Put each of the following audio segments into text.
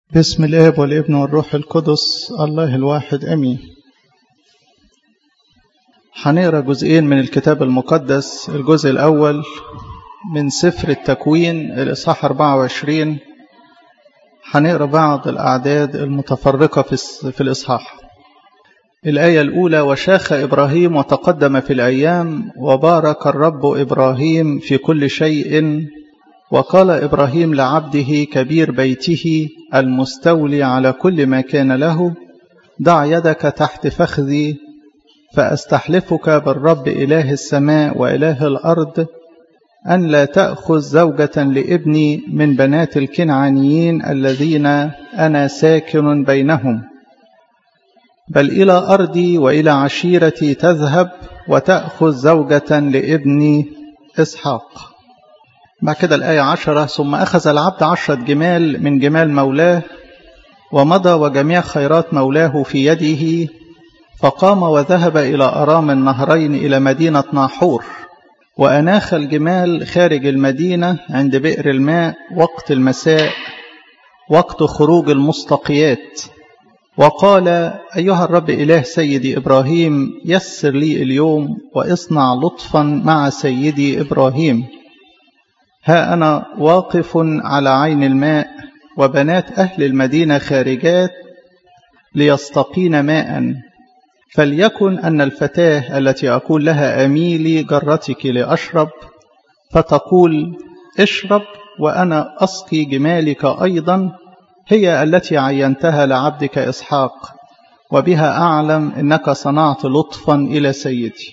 بسم الاب والابن والروح القدس الله الواحد امين هنقرا جزئين من الكتاب المقدس الجزء الاول من سفر التكوين الاصحاح 24 هنقرا بعض الاعداد المتفرقه في في الاصحاح الايه الاولى وشاخ ابراهيم وتقدم في الايام وبارك الرب ابراهيم في كل شيء وقال ابراهيم لعبده كبير بيته المستولي على كل ما كان له ضع يدك تحت فخذي فاستحلفك بالرب اله السماء واله الارض ان لا تاخذ زوجه لابني من بنات الكنعانيين الذين انا ساكن بينهم بل الى ارضي والى عشيرتي تذهب وتاخذ زوجه لابني اسحاق بعد كده الآية عشرة ثم أخذ العبد عشرة جمال من جمال مولاه ومضى وجميع خيرات مولاه في يده فقام وذهب إلى أرام النهرين إلى مدينة ناحور وأناخ الجمال خارج المدينة عند بئر الماء وقت المساء وقت خروج المستقيات وقال أيها الرب إله سيدي إبراهيم يسر لي اليوم واصنع لطفا مع سيدي إبراهيم ها أنا واقف على عين الماء وبنات أهل المدينة خارجات ليستقين ماء فليكن أن الفتاة التي أقول لها أميلي جرتك لأشرب فتقول اشرب وأنا أسقي جمالك أيضا هي التي عينتها لعبدك إسحاق وبها أعلم أنك صنعت لطفا إلى سيدي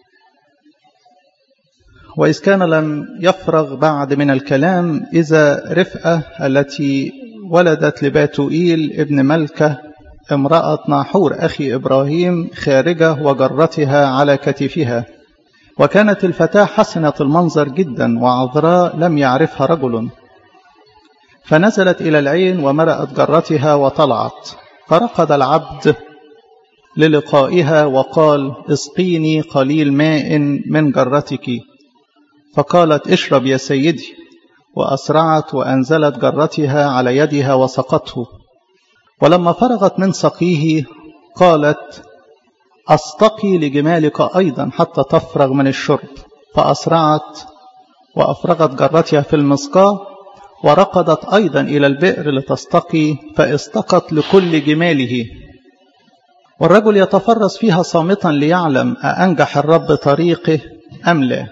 وإذ كان لم يفرغ بعد من الكلام إذا رفقة التي ولدت لباتوئيل ابن ملكة امرأة ناحور أخي إبراهيم خارجة وجرتها على كتفها وكانت الفتاة حسنة المنظر جدا وعذراء لم يعرفها رجل فنزلت إلى العين ومرأت جرتها وطلعت فرقد العبد للقائها وقال اسقيني قليل ماء من جرتك فقالت اشرب يا سيدي وأسرعت وأنزلت جرتها على يدها وسقته ولما فرغت من سقيه قالت أستقي لجمالك أيضا حتى تفرغ من الشرب فأسرعت وأفرغت جرتها في المسقاة ورقدت أيضا إلى البئر لتستقي فاستقت لكل جماله والرجل يتفرس فيها صامتا ليعلم أأنجح الرب طريقه أم لا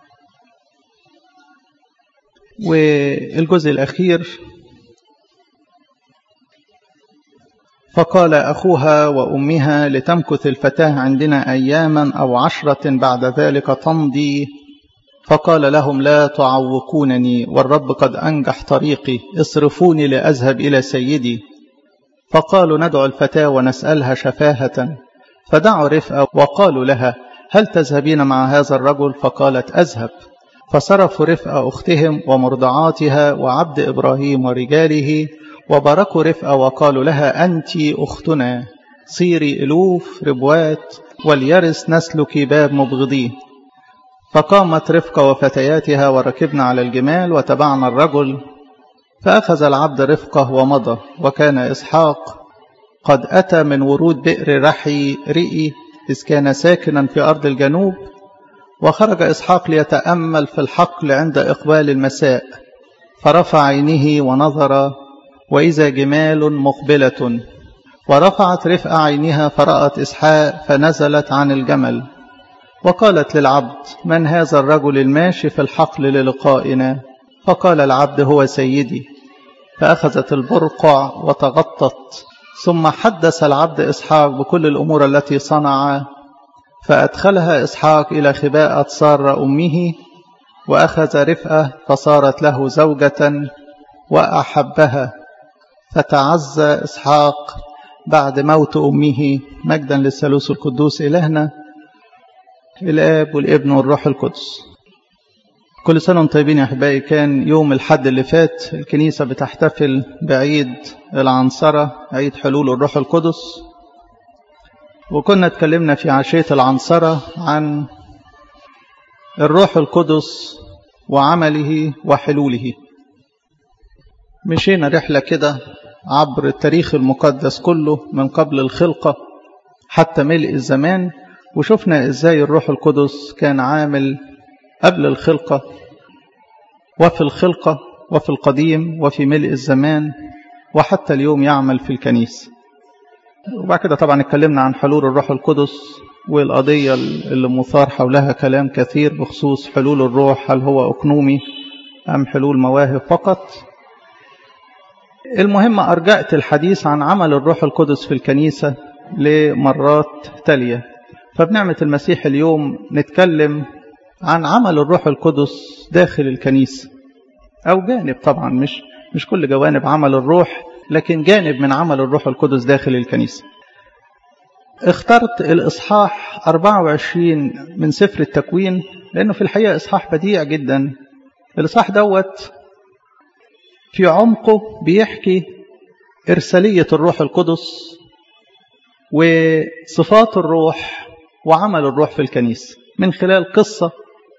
والجزء الأخير فقال أخوها وأمها لتمكث الفتاة عندنا أياما أو عشرة بعد ذلك تمضي فقال لهم لا تعوقونني والرب قد أنجح طريقي اصرفوني لأذهب إلى سيدي فقالوا ندعو الفتاة ونسألها شفاهة فدعوا رفقة وقالوا لها هل تذهبين مع هذا الرجل فقالت أذهب فصرفوا رفقة أختهم ومرضعاتها وعبد إبراهيم ورجاله وباركوا رفقة وقالوا لها أنت أختنا صيري ألوف ربوات وليرث نسلك باب مبغضيه فقامت رفقة وفتياتها وركبنا على الجمال وتبعنا الرجل فأخذ العبد رفقة ومضى وكان إسحاق قد أتى من ورود بئر رحي رئي إذ كان ساكنا في أرض الجنوب وخرج إسحاق ليتأمل في الحقل عند إقبال المساء فرفع عينه ونظر وإذا جمال مقبلة ورفعت رفع عينها فرأت إسحاق فنزلت عن الجمل وقالت للعبد من هذا الرجل الماشي في الحقل للقائنا فقال العبد هو سيدي فأخذت البرقع وتغطت ثم حدث العبد إسحاق بكل الأمور التي صنع فأدخلها إسحاق إلى خباءة سارة أمه وأخذ رفقة فصارت له زوجة وأحبها فتعزى إسحاق بعد موت أمه مجدا للثالوث القدوس إلهنا الآب والابن والروح القدس كل سنة وانتم طيبين يا أحبائي كان يوم الحد اللي فات الكنيسة بتحتفل بعيد العنصرة عيد حلول الروح القدس وكنا اتكلمنا في عشية العنصرة عن الروح القدس وعمله وحلوله مشينا رحلة كده عبر التاريخ المقدس كله من قبل الخلقة حتى ملء الزمان وشفنا ازاي الروح القدس كان عامل قبل الخلقة وفي الخلقة وفي القديم وفي ملء الزمان وحتى اليوم يعمل في الكنيسة وبعد كده طبعا اتكلمنا عن حلول الروح القدس والقضية اللي مثار حولها كلام كثير بخصوص حلول الروح هل هو أقنومي أم حلول مواهب فقط المهم أرجأت الحديث عن عمل الروح القدس في الكنيسة لمرات تالية فبنعمة المسيح اليوم نتكلم عن عمل الروح القدس داخل الكنيسة أو جانب طبعا مش مش كل جوانب عمل الروح لكن جانب من عمل الروح القدس داخل الكنيسة اخترت الإصحاح 24 من سفر التكوين لأنه في الحقيقة إصحاح بديع جدا الإصحاح دوت في عمقه بيحكي إرسالية الروح القدس وصفات الروح وعمل الروح في الكنيسة من خلال قصة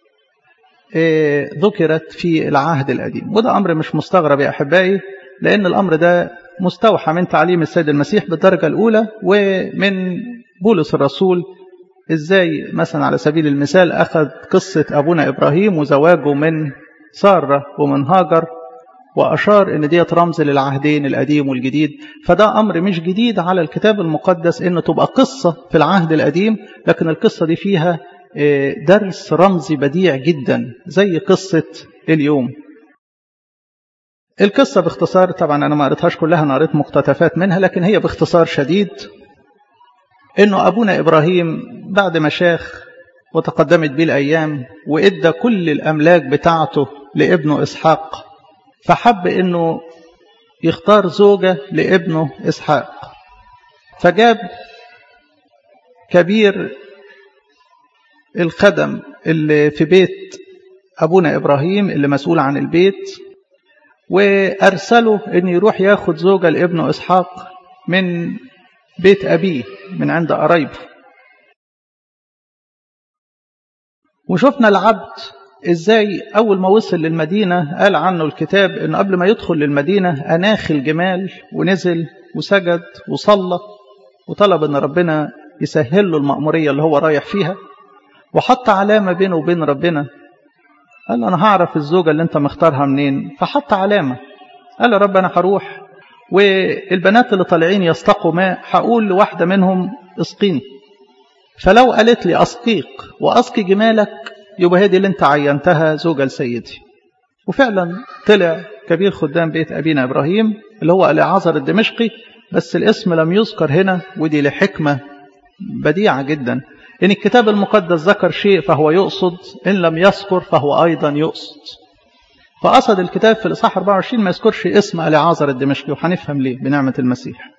ذكرت في العهد القديم وده أمر مش مستغرب يا أحبائي لأن الأمر ده مستوحى من تعليم السيد المسيح بالدرجة الأولى ومن بولس الرسول إزاي مثلا على سبيل المثال أخذ قصة أبونا إبراهيم وزواجه من سارة ومن هاجر وأشار إن ديت رمز للعهدين القديم والجديد فده أمر مش جديد على الكتاب المقدس إنه تبقى قصة في العهد القديم لكن القصة دي فيها درس رمزي بديع جدا زي قصة اليوم القصة باختصار طبعا أنا ما قريتهاش كلها أنا قريت مقتطفات منها لكن هي باختصار شديد إنه أبونا إبراهيم بعد ما شاخ وتقدمت به الأيام وإدى كل الأملاك بتاعته لابنه إسحاق فحب إنه يختار زوجة لابنه إسحاق فجاب كبير الخدم اللي في بيت أبونا إبراهيم اللي مسؤول عن البيت وأرسله أن يروح ياخد زوجة لابنه إسحاق من بيت أبيه من عند قرايبه وشفنا العبد إزاي أول ما وصل للمدينة قال عنه الكتاب أن قبل ما يدخل للمدينة أناخ الجمال ونزل وسجد وصلى وطلب أن ربنا يسهل له المأمورية اللي هو رايح فيها وحط علامة بينه وبين ربنا قال أنا هعرف الزوجة اللي أنت مختارها منين فحط علامة قال يا رب أنا هروح والبنات اللي طالعين يستقوا ماء هقول لواحدة منهم اسقيني فلو قالت لي أسقيك وأسقي جمالك يبقى هي دي اللي أنت عينتها زوجة لسيدي وفعلا طلع كبير خدام بيت أبينا إبراهيم اللي هو العازر الدمشقي بس الاسم لم يذكر هنا ودي لحكمة بديعة جدا إن الكتاب المقدس ذكر شيء فهو يقصد إن لم يذكر فهو أيضا يقصد فقصد الكتاب في الإصحاح 24 ما يذكرش اسم العازر الدمشقي وهنفهم ليه بنعمة المسيح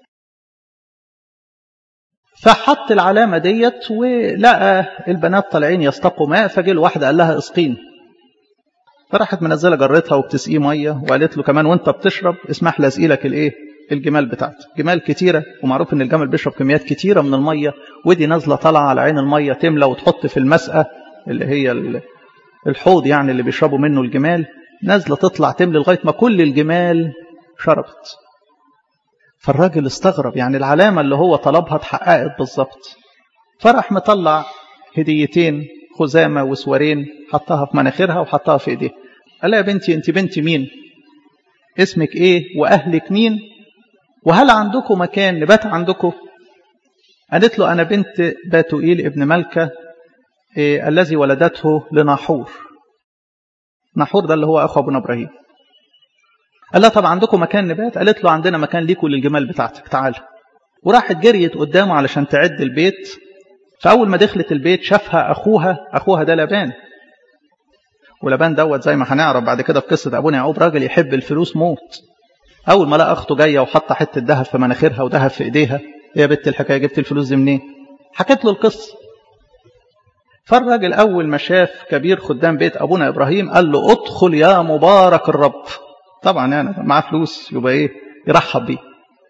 فحط العلامة ديت ولقى البنات طالعين يستقوا ماء فجه له واحدة قال لها اسقين فراحت منزلة جرتها وبتسقيه مية وقالت له كمان وانت بتشرب اسمح لي اسقي لك الايه الجمال بتاعتك جمال كتيرة ومعروف ان الجمل بيشرب كميات كتيرة من المية ودي نازلة طالعة على عين المية تملى وتحط في المسقى اللي هي الحوض يعني اللي بيشربوا منه الجمال نازلة تطلع تملي لغاية ما كل الجمال شربت فالراجل استغرب يعني العلامة اللي هو طلبها اتحققت بالظبط فراح مطلع هديتين خزامة وسوارين حطها في مناخيرها وحطها في ايديها قال يا بنتي انت بنت مين اسمك ايه واهلك مين وهل عندكم مكان نبات عندكم قالت له انا بنت باتوئيل ابن ملكة إيه الذي ولدته لناحور ناحور ده اللي هو اخو ابونا ابراهيم قال لها طب عندكم مكان نبات قالت له عندنا مكان ليكوا للجمال بتاعتك تعال وراحت جريت قدامه علشان تعد البيت فاول ما دخلت البيت شافها اخوها اخوها ده لبان ولبان دوت زي ما هنعرف بعد كده في قصه ابونا يعقوب راجل يحب الفلوس موت اول ما لقى اخته جايه وحاطه حته ذهب في مناخيرها وذهب في ايديها يا بنت الحكايه جبت الفلوس دي منين حكت له القصه فالراجل اول ما شاف كبير خدام بيت ابونا ابراهيم قال له ادخل يا مبارك الرب طبعا يعني معاه فلوس يبقى ايه يرحب بيه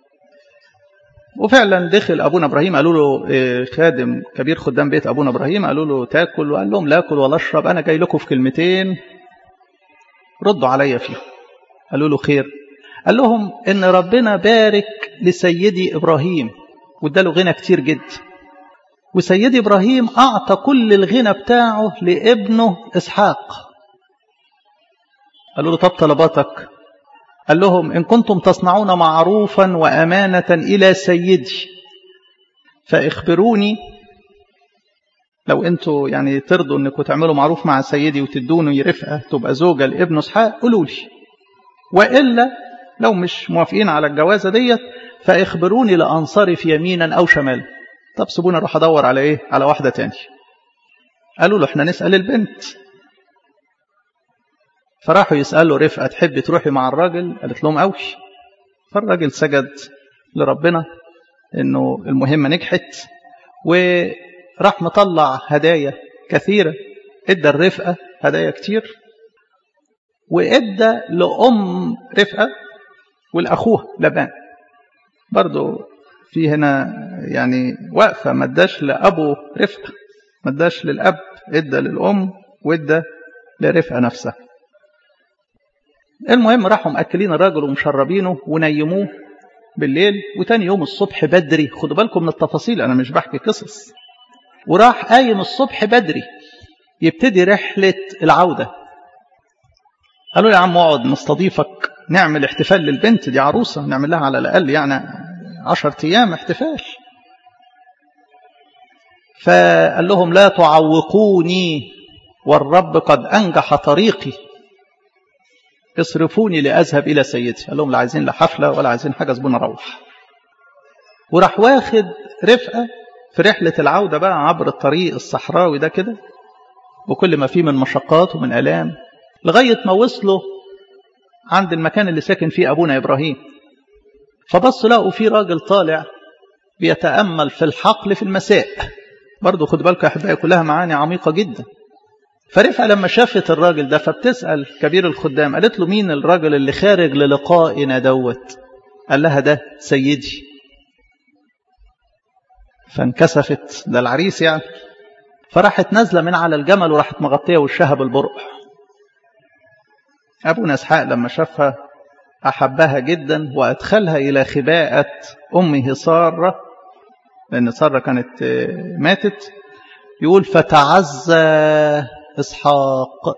وفعلا دخل ابونا ابراهيم قالوا له إيه خادم كبير خدام بيت ابونا ابراهيم قالوا له تاكل وقال لهم لا اكل ولا اشرب انا جاي لكم في كلمتين ردوا عليا فيهم قالوا له خير قال لهم ان ربنا بارك لسيدي ابراهيم واداله غنى كتير جدا وسيدي ابراهيم اعطى كل الغنى بتاعه لابنه اسحاق قالوا له طب طلباتك قال لهم ان كنتم تصنعون معروفا وامانه الى سيدي فاخبروني لو انتوا يعني ترضوا انكم تعملوا معروف مع سيدي وتدوني رفقه تبقى زوجه لابن اسحاق قولوا لي والا لو مش موافقين على الجوازه ديت فاخبروني لانصرف يمينا او شمالا طب سيبوني اروح ادور على ايه على واحده تاني قالوا له احنا نسال البنت فراحوا يسالوا رفقه تحبي تروحي مع الراجل قالت لهم قوي فالراجل سجد لربنا انه المهمه نجحت وراح مطلع هدايا كثيره ادى الرفقه هدايا كتير وادى لام رفقه ولاخوها لبان برضو في هنا يعني وقفه ما اداش لابو رفقه ما اداش للاب ادى للام وادى لرفقه نفسها المهم راحوا مأكلين الراجل ومشربينه ونيموه بالليل وتاني يوم الصبح بدري خدوا بالكم من التفاصيل أنا مش بحكي قصص وراح قايم الصبح بدري يبتدي رحلة العودة قالوا يا عم اقعد نستضيفك نعمل احتفال للبنت دي عروسة نعمل لها على الأقل يعني عشر أيام احتفال فقال لهم لا تعوقوني والرب قد أنجح طريقي اصرفوني لأذهب إلى سيدي قال لهم لا عايزين لا حفلة ولا عايزين حاجة زبون روح وراح واخد رفقة في رحلة العودة بقى عبر الطريق الصحراوي ده كده وكل ما فيه من مشقات ومن ألام لغاية ما وصلوا عند المكان اللي ساكن فيه أبونا إبراهيم فبص لقوا فيه راجل طالع بيتأمل في الحقل في المساء برضو خد بالكم يا أحبائي كلها معاني عميقة جدا فرفعة لما شافت الراجل ده فبتسأل كبير الخدام قالت له مين الراجل اللي خارج للقائنا دوت قال لها ده سيدي فانكسفت ده العريس يعني فراحت نازلة من على الجمل وراحت مغطية وشها بالبرق أبونا إسحاق لما شافها أحبها جدا وأدخلها إلى خباءة أمه سارة لأن سارة كانت ماتت يقول فتعزى إسحاق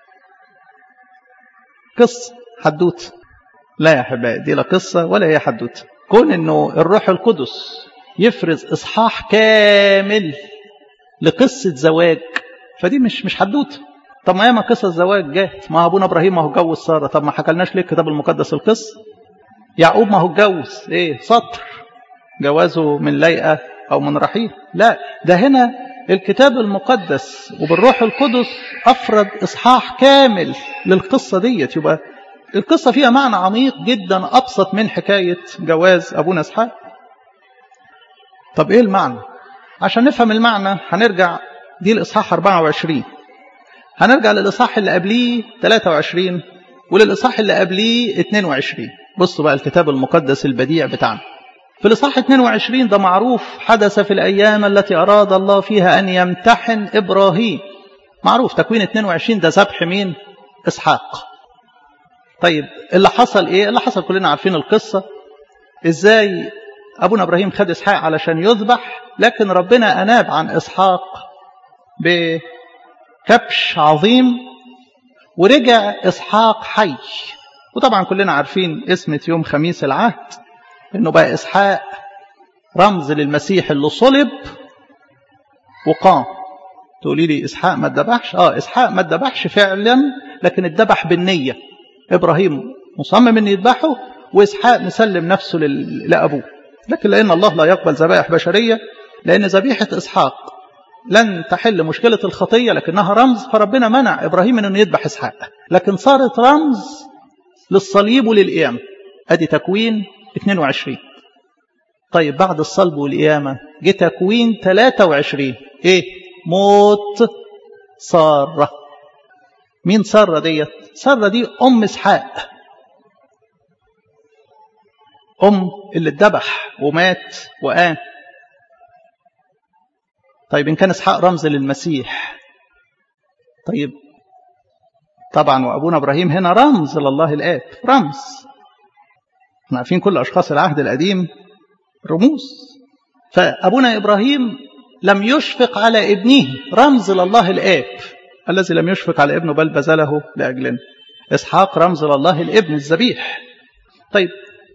قصة حدوت لا يا حبايبي دي لا قصة ولا هي حدوت كون إنه الروح القدس يفرز إصحاح كامل لقصة زواج فدي مش مش حدوته طب ما ياما قصص زواج جات ما ابونا ابراهيم ما هو اتجوز ساره طب ما حكلناش ليه الكتاب المقدس القصه يعقوب ما هو اتجوز ايه سطر جوازه من ليئه او من رحيل لا ده هنا الكتاب المقدس وبالروح القدس افرد اصحاح كامل للقصه ديت يبقى القصه فيها معنى عميق جدا ابسط من حكايه جواز ابونا اسحاق طب ايه المعنى عشان نفهم المعنى هنرجع دي الاصحاح 24 هنرجع للإصحاح اللي قبليه 23 وللإصحاح اللي قبليه 22 بصوا بقى الكتاب المقدس البديع بتاعنا في الإصحاح 22 ده معروف حدث في الأيام التي أراد الله فيها أن يمتحن إبراهيم معروف تكوين 22 ده ذبح مين إسحاق طيب اللي حصل إيه اللي حصل كلنا عارفين القصة إزاي أبونا إبراهيم خد إسحاق علشان يذبح لكن ربنا أناب عن إسحاق ب كبش عظيم ورجع إسحاق حي وطبعا كلنا عارفين اسمة يوم خميس العهد انه بقى إسحاق رمز للمسيح اللي صلب وقام تقولي لي إسحاق ما اتذبحش اه إسحاق ما اتذبحش فعلا لكن اتذبح بالنية إبراهيم مصمم ان يذبحه وإسحاق مسلم نفسه لأبوه لكن لأن الله لا يقبل ذبائح بشرية لأن ذبيحة إسحاق لن تحل مشكلة الخطية لكنها رمز فربنا منع إبراهيم أنه يذبح إسحاق لكن صارت رمز للصليب وللقيامة أدي تكوين 22 طيب بعد الصلب والقيامة جه تكوين 23 إيه موت سارة مين سارة ديت سارة دي أم إسحاق أم اللي اتذبح ومات وقام طيب إن كان إسحاق رمز للمسيح طيب طبعا وأبونا إبراهيم هنا رمز لله الآب رمز احنا عارفين كل أشخاص العهد القديم رموز فأبونا إبراهيم لم يشفق على ابنه رمز لله الآب الذي لم يشفق على ابنه بل بذله لأجلنا إسحاق رمز لله الابن الذبيح طيب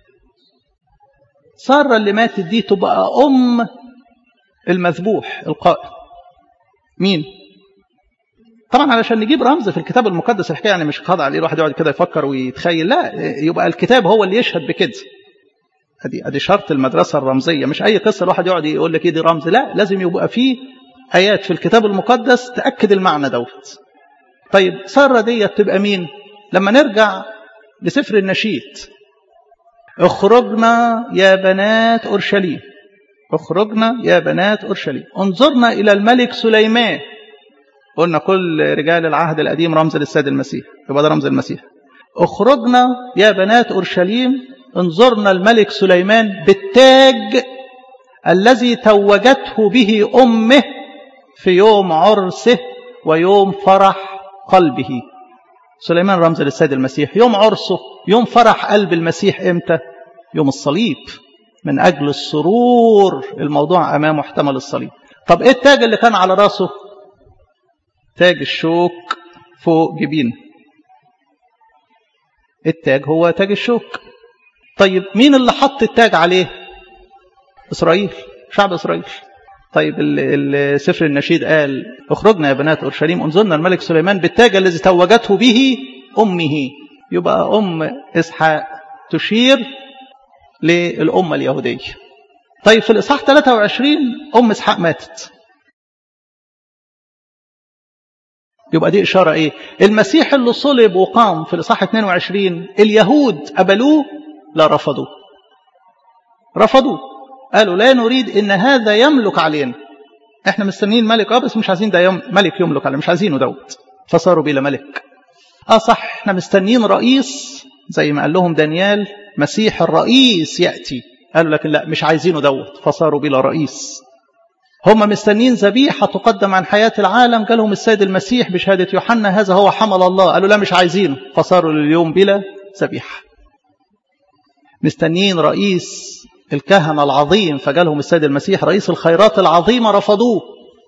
سارة اللي ماتت دي تبقى أم المذبوح القائم مين طبعا علشان نجيب رمز في الكتاب المقدس الحكايه يعني مش خاضع عليه الواحد يقعد كده يفكر ويتخيل لا يبقى الكتاب هو اللي يشهد بكده ادي ادي شرط المدرسه الرمزيه مش اي قصه الواحد يقعد يقول لك دي رمز لا لازم يبقى فيه ايات في الكتاب المقدس تاكد المعنى دوت طيب ساره ديت تبقى مين لما نرجع لسفر النشيد اخرجنا يا بنات اورشليم اخرجنا يا بنات اورشليم انظرنا الى الملك سليمان قلنا كل رجال العهد القديم رمز للسيد المسيح يبقى ده رمز المسيح اخرجنا يا بنات اورشليم انظرنا الملك سليمان بالتاج الذي توجته به امه في يوم عرسه ويوم فرح قلبه سليمان رمز للسيد المسيح يوم عرسه يوم فرح قلب المسيح امتى يوم الصليب من اجل السرور الموضوع امامه احتمل الصليب طب ايه التاج اللي كان على راسه تاج الشوك فوق جبينه التاج هو تاج الشوك طيب مين اللي حط التاج عليه إسرائيل شعب إسرائيل طيب سفر النشيد قال اخرجنا يا بنات أورشليم انظرنا الملك سليمان بالتاج الذي توجته به أمه يبقى أم إسحاق تشير للأمة اليهودية طيب في الإصحاح 23 أم إسحاق ماتت يبقى دي إشارة إيه المسيح اللي صلب وقام في الإصحاح 22 اليهود قبلوه لا رفضوه رفضوه قالوا لا نريد ان هذا يملك علينا احنا مستنيين ملك اه بس مش عايزين ده يم ملك يملك علينا مش عايزينه دوت فصاروا بلا ملك اه صح احنا مستنيين رئيس زي ما قال لهم دانيال مسيح الرئيس ياتي قالوا لكن لا مش عايزينه دوت فصاروا بلا رئيس هم مستنيين ذبيحه تقدم عن حياه العالم قالهم السيد المسيح بشهاده يوحنا هذا هو حمل الله قالوا لا مش عايزينه فصاروا لليوم بلا ذبيحه مستنيين رئيس الكهنة العظيم فجالهم السيد المسيح رئيس الخيرات العظيمة رفضوه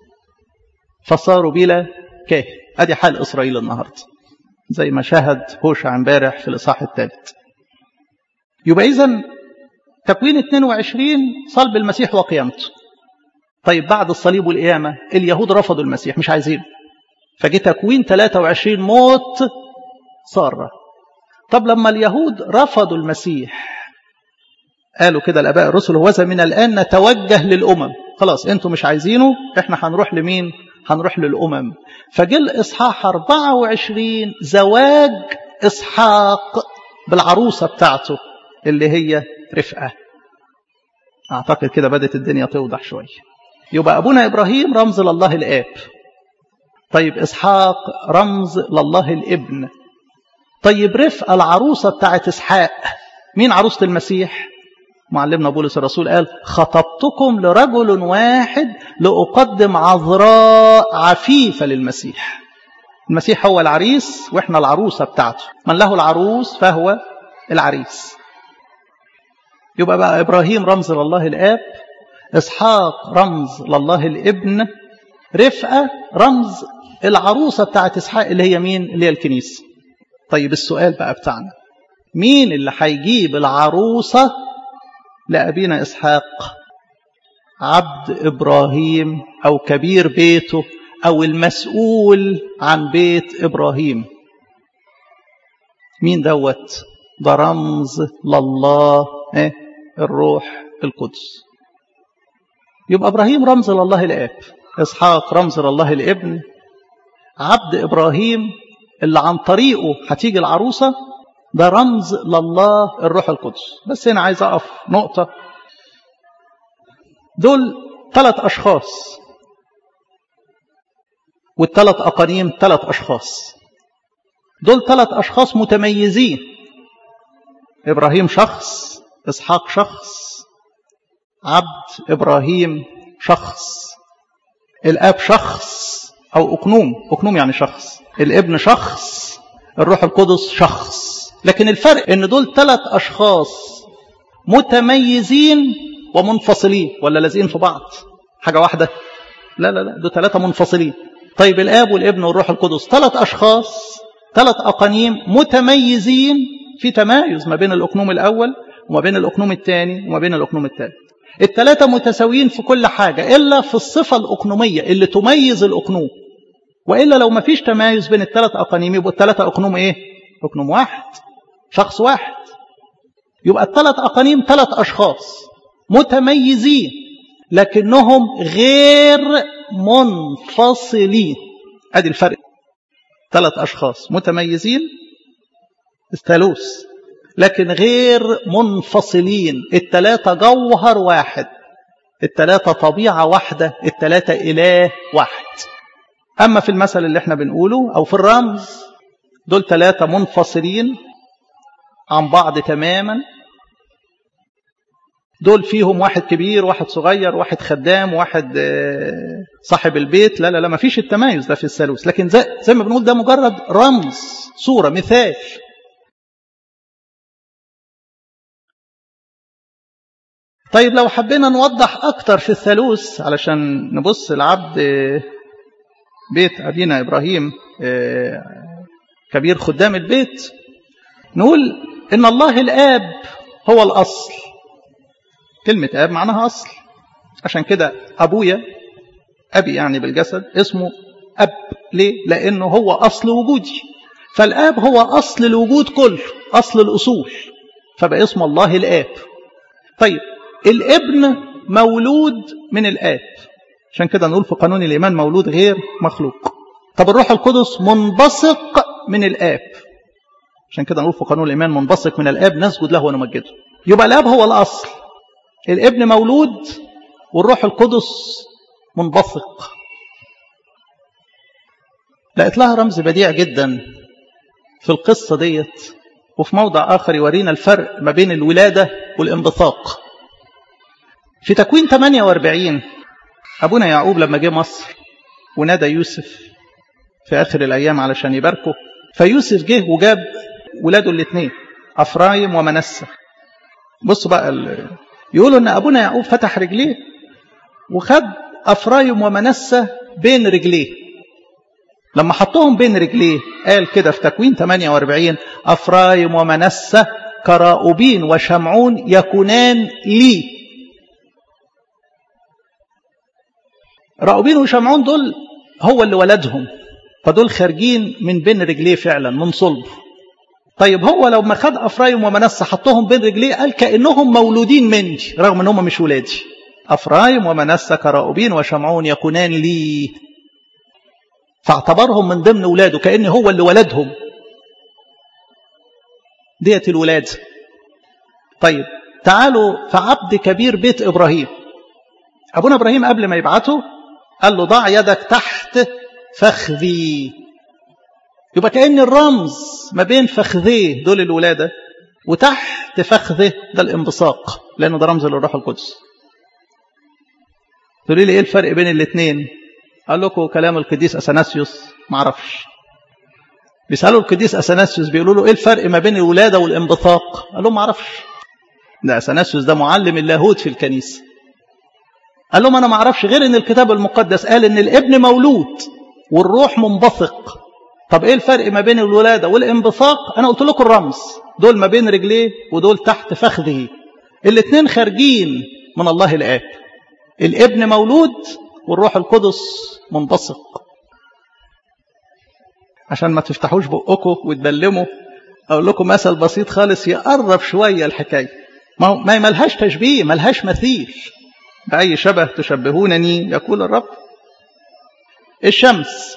فصاروا بلا كاهن ادي حال اسرائيل النهارده زي ما شاهد هوشع امبارح في الاصحاح الثالث يبقى اذا تكوين 22 صلب المسيح وقيامته طيب بعد الصليب والقيامه اليهود رفضوا المسيح مش عايزينه فجه تكوين 23 موت ساره طب لما اليهود رفضوا المسيح قالوا كده الاباء الرسل هوذا من الان نتوجه للامم خلاص انتوا مش عايزينه احنا هنروح لمين هنروح للامم فجه الاصحاح 24 زواج اسحاق بالعروسه بتاعته اللي هي رفقه اعتقد كده بدات الدنيا توضح شويه يبقى ابونا ابراهيم رمز لله الاب طيب اسحاق رمز لله الابن طيب رفقه العروسه بتاعت اسحاق مين عروسه المسيح معلمنا بولس الرسول قال خطبتكم لرجل واحد لأقدم عذراء عفيفة للمسيح المسيح هو العريس وإحنا العروسة بتاعته من له العروس فهو العريس يبقى بقى إبراهيم رمز لله الآب إسحاق رمز لله الابن رفقة رمز العروسة بتاعت إسحاق اللي هي مين اللي هي الكنيسة طيب السؤال بقى بتاعنا مين اللي هيجيب العروسة لأبينا إسحاق عبد إبراهيم أو كبير بيته أو المسؤول عن بيت إبراهيم مين دوت ده رمز لله إيه؟ الروح القدس يبقى إبراهيم رمز لله الآب إسحاق رمز لله الابن عبد إبراهيم اللي عن طريقه هتيجي العروسة ده رمز لله الروح القدس بس هنا عايز أقف نقطة دول ثلاث أشخاص والثلاث أقانيم ثلاث أشخاص دول ثلاث أشخاص متميزين إبراهيم شخص إسحاق شخص عبد إبراهيم شخص الآب شخص أو أقنوم أقنوم يعني شخص الابن شخص الروح القدس شخص لكن الفرق ان دول ثلاث اشخاص متميزين ومنفصلين ولا لازقين في بعض حاجة واحدة لا لا لا دول ثلاثة منفصلين طيب الآب والابن والروح القدس ثلاث أشخاص ثلاث أقانيم متميزين في تمايز ما بين الأقنوم الأول وما بين الأقنوم الثاني وما بين الأقنوم الثالث الثلاثة متساويين في كل حاجة إلا في الصفة الأقنومية اللي تميز الأقنوم وإلا لو ما فيش تمايز بين الثلاث أقانيم يبقوا الثلاثة أقنوم إيه؟ أقنوم واحد شخص واحد يبقى الثلاث أقانيم ثلاث أشخاص متميزين لكنهم غير منفصلين ادي الفرق ثلاث اشخاص متميزين الثالوث لكن غير منفصلين الثلاثه جوهر واحد الثلاثه طبيعه واحده الثلاثه اله واحد اما في المثل اللي احنا بنقوله او في الرمز دول ثلاثه منفصلين عن بعض تماما دول فيهم واحد كبير واحد صغير واحد خدام واحد صاحب البيت لا لا لا ما فيش التمايز ده في الثالوث لكن زي, زي ما بنقول ده مجرد رمز صورة مثال طيب لو حبينا نوضح أكتر في الثالوث علشان نبص لعبد بيت أبينا إبراهيم كبير خدام البيت نقول إن الله الآب هو الأصل كلمة أب معناها أصل عشان كده أبويا أبي يعني بالجسد اسمه أب ليه؟ لأنه هو أصل وجودي فالآب هو أصل الوجود كله أصل الأصول فبقى اسمه الله الآب طيب الابن مولود من الآب عشان كده نقول في قانون الإيمان مولود غير مخلوق طب الروح القدس منبثق من الآب عشان كده نقول في قانون الإيمان منبثق من الآب نسجد له ونمجده يبقى الآب هو الأصل الابن مولود والروح القدس منبثق لقيت لها رمز بديع جدا في القصة ديت وفي موضع آخر يورينا الفرق ما بين الولادة والانبثاق في تكوين 48 أبونا يعقوب لما جه مصر ونادى يوسف في آخر الأيام علشان يباركه فيوسف جه وجاب ولاده الاثنين أفرايم ومنسة بصوا بقى يقولوا ان ابونا يعقوب فتح رجليه وخد افرايم ومنسة بين رجليه لما حطهم بين رجليه قال كده في تكوين 48 افرايم ومنسة كراؤوبين وشمعون يكونان لي راؤوبين وشمعون دول هو اللي ولدهم فدول خارجين من بين رجليه فعلا من صلبه طيب هو لو ما خد افرايم ومنسى حطهم بين رجليه قال كانهم مولودين مني رغم ان هم مش ولادي افرايم ومنسى كراؤوبين وشمعون يكونان لي فاعتبرهم من ضمن ولاده كان هو اللي ولدهم ديت الولاده طيب تعالوا في عبد كبير بيت ابراهيم ابونا ابراهيم قبل ما يبعته قال له ضع يدك تحت فخذي يبقى كأن الرمز ما بين فخذيه دول الولادة وتحت فخذه ده الانبثاق لأنه ده رمز للروح القدس تقولي لي ايه الفرق بين الاثنين قال لكم كلام القديس اثناسيوس ما اعرفش بيسالوا القديس اثناسيوس بيقولوا له ايه الفرق ما بين الولاده والانبثاق قال لهم ما اعرفش ده اثناسيوس ده معلم اللاهوت في الكنيسه قال لهم انا ما اعرفش غير ان الكتاب المقدس قال ان الابن مولود والروح منبثق طب ايه الفرق ما بين الولاده والانبثاق انا قلت لكم الرمز دول ما بين رجليه ودول تحت فخذه الاثنين خارجين من الله الاب الابن مولود والروح القدس منبثق عشان ما تفتحوش بقكم وتبلموا اقول لكم مثل بسيط خالص يقرب شويه الحكايه ما ما ملهاش تشبيه ملهاش مثيل بأي شبه تشبهونني يقول الرب الشمس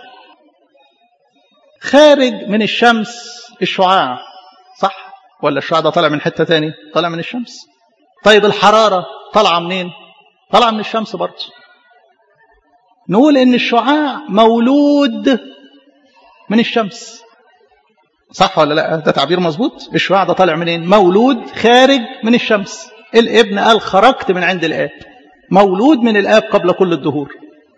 خارج من الشمس الشعاع صح ولا الشعاع ده طالع من حتة تاني طالع من الشمس طيب الحرارة طالعة منين طالعة من الشمس برضه نقول ان الشعاع مولود من الشمس صح ولا لا ده تعبير مظبوط الشعاع ده طالع منين مولود خارج من الشمس الابن قال خرجت من عند الاب مولود من الاب قبل كل الدهور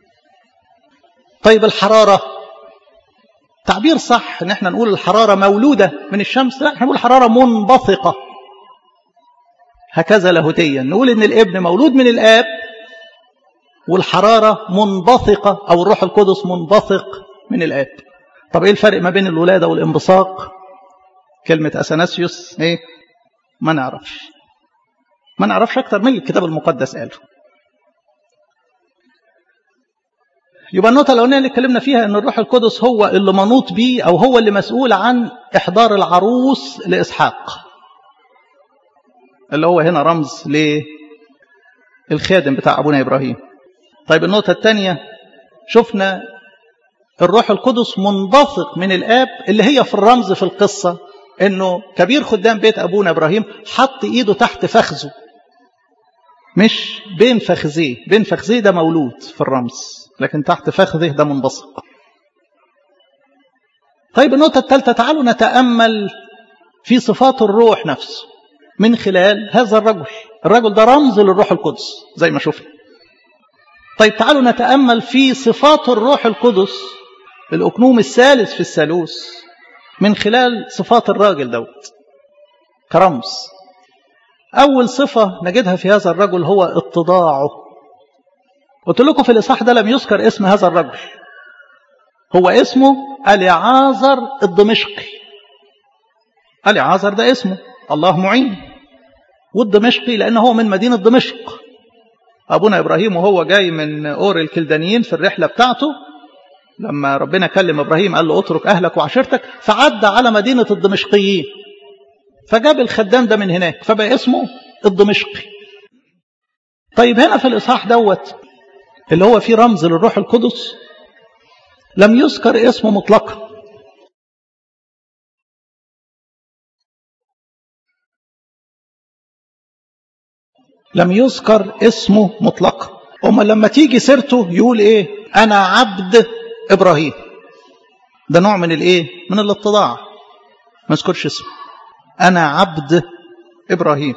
طيب الحراره تعبير صح ان احنا نقول الحراره مولوده من الشمس لا احنا نقول الحراره منبثقه هكذا لاهوتيا نقول ان الابن مولود من الاب والحرارة منبثقة او الروح القدس منبثق من الاب طب ايه الفرق ما بين الولادة والانبثاق كلمة اثناسيوس ايه ما نعرفش ما نعرفش اكتر من الكتاب المقدس قاله يبقى النقطة الأولانية اللي اتكلمنا فيها إن الروح القدس هو اللي منوط بيه أو هو اللي مسؤول عن إحضار العروس لإسحاق. اللي هو هنا رمز للخادم بتاع أبونا إبراهيم. طيب النقطة الثانية شفنا الروح القدس منبثق من الآب اللي هي في الرمز في القصة إنه كبير خدام بيت أبونا إبراهيم حط إيده تحت فخذه مش بين فخذيه بين فخذيه ده مولود في الرمز لكن تحت فخذه ده منبثق طيب النقطة الثالثة تعالوا نتأمل في صفات الروح نفسه من خلال هذا الرجل الرجل ده رمز للروح القدس زي ما شفنا طيب تعالوا نتأمل في صفات الروح القدس الأكنوم الثالث في الثالوث من خلال صفات الراجل دوت كرمز أول صفة نجدها في هذا الرجل هو اتضاعه قلت لكم في الإصحاح ده لم يذكر اسم هذا الرجل هو اسمه اليعازر الدمشقي اليعازر ده اسمه الله معين والدمشقي لأنه هو من مدينة دمشق أبونا إبراهيم وهو جاي من أور الكلدانيين في الرحلة بتاعته لما ربنا كلم إبراهيم قال له اترك أهلك وعشيرتك فعدى على مدينة الدمشقيين فجاب الخدام ده من هناك فبقى اسمه الدمشقي طيب هنا في الإصحاح دوت اللي هو فيه رمز للروح القدس لم يذكر اسمه مطلقا لم يذكر اسمه مطلقا أما لما تيجي سيرته يقول ايه انا عبد ابراهيم ده نوع من الايه من الاتضاع ما يذكرش اسمه انا عبد ابراهيم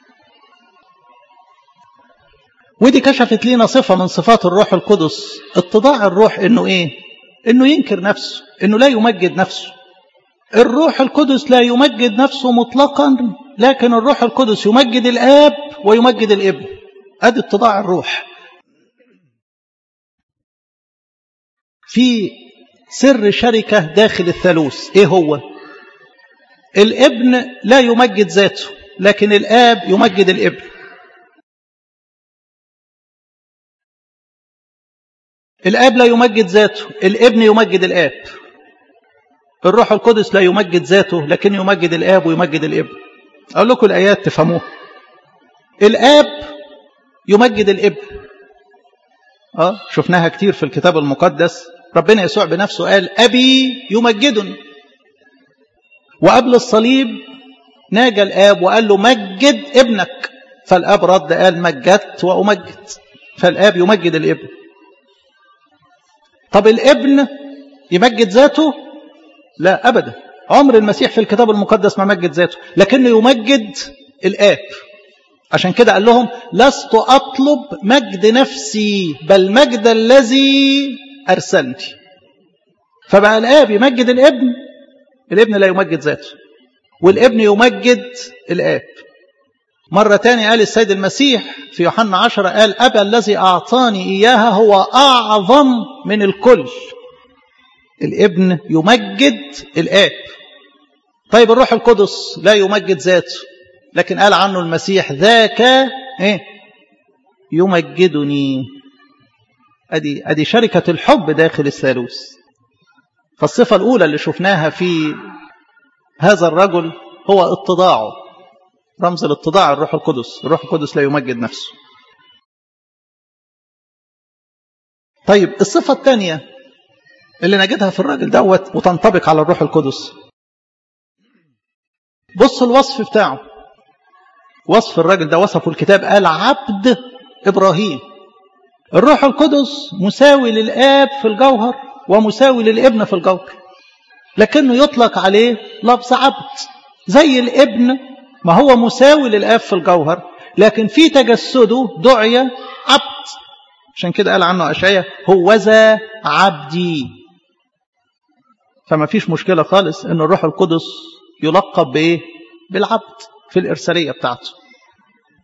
ودي كشفت لنا صفة من صفات الروح القدس اتضاع الروح انه ايه انه ينكر نفسه انه لا يمجد نفسه الروح القدس لا يمجد نفسه مطلقا لكن الروح القدس يمجد الاب ويمجد الابن ادي اتضاع الروح في سر شركة داخل الثالوث ايه هو الابن لا يمجد ذاته لكن الاب يمجد الابن الاب لا يمجد ذاته الابن يمجد الاب الروح القدس لا يمجد ذاته لكن يمجد الاب ويمجد الابن اقول لكم الايات تفهموها الاب يمجد الابن اه شفناها كتير في الكتاب المقدس ربنا يسوع بنفسه قال ابي يمجدني وقبل الصليب ناجى الاب وقال له مجد ابنك فالاب رد قال مجدت وامجد فالاب يمجد الابن طب الابن يمجد ذاته لا ابدا عمر المسيح في الكتاب المقدس ما مجد ذاته لكنه يمجد الاب عشان كده قال لهم لست اطلب مجد نفسي بل مجد الذي ارسلني فبقى الاب يمجد الابن الابن لا يمجد ذاته والابن يمجد الاب مرة تانية قال السيد المسيح في يوحنا عشرة قال أبا الذي أعطاني إياها هو أعظم من الكل الابن يمجد الآب طيب الروح القدس لا يمجد ذاته لكن قال عنه المسيح ذاك إيه؟ يمجدني أدي, أدي شركة الحب داخل الثالوث فالصفة الأولى اللي شفناها في هذا الرجل هو اتضاعه رمز الاتضاع الروح القدس الروح القدس لا يمجد نفسه طيب الصفة الثانية اللي نجدها في الراجل دوت وتنطبق على الروح القدس بص الوصف بتاعه وصف الراجل ده وصفه الكتاب قال عبد إبراهيم الروح القدس مساوي للآب في الجوهر ومساوي للابن في الجوهر لكنه يطلق عليه لفظ عبد زي الابن ما هو مساوي للآب في الجوهر لكن في تجسده دعي عبد عشان كده قال عنه أشعية هو ذا عبدي فما فيش مشكلة خالص ان الروح القدس يلقب بإيه بالعبد في الإرسالية بتاعته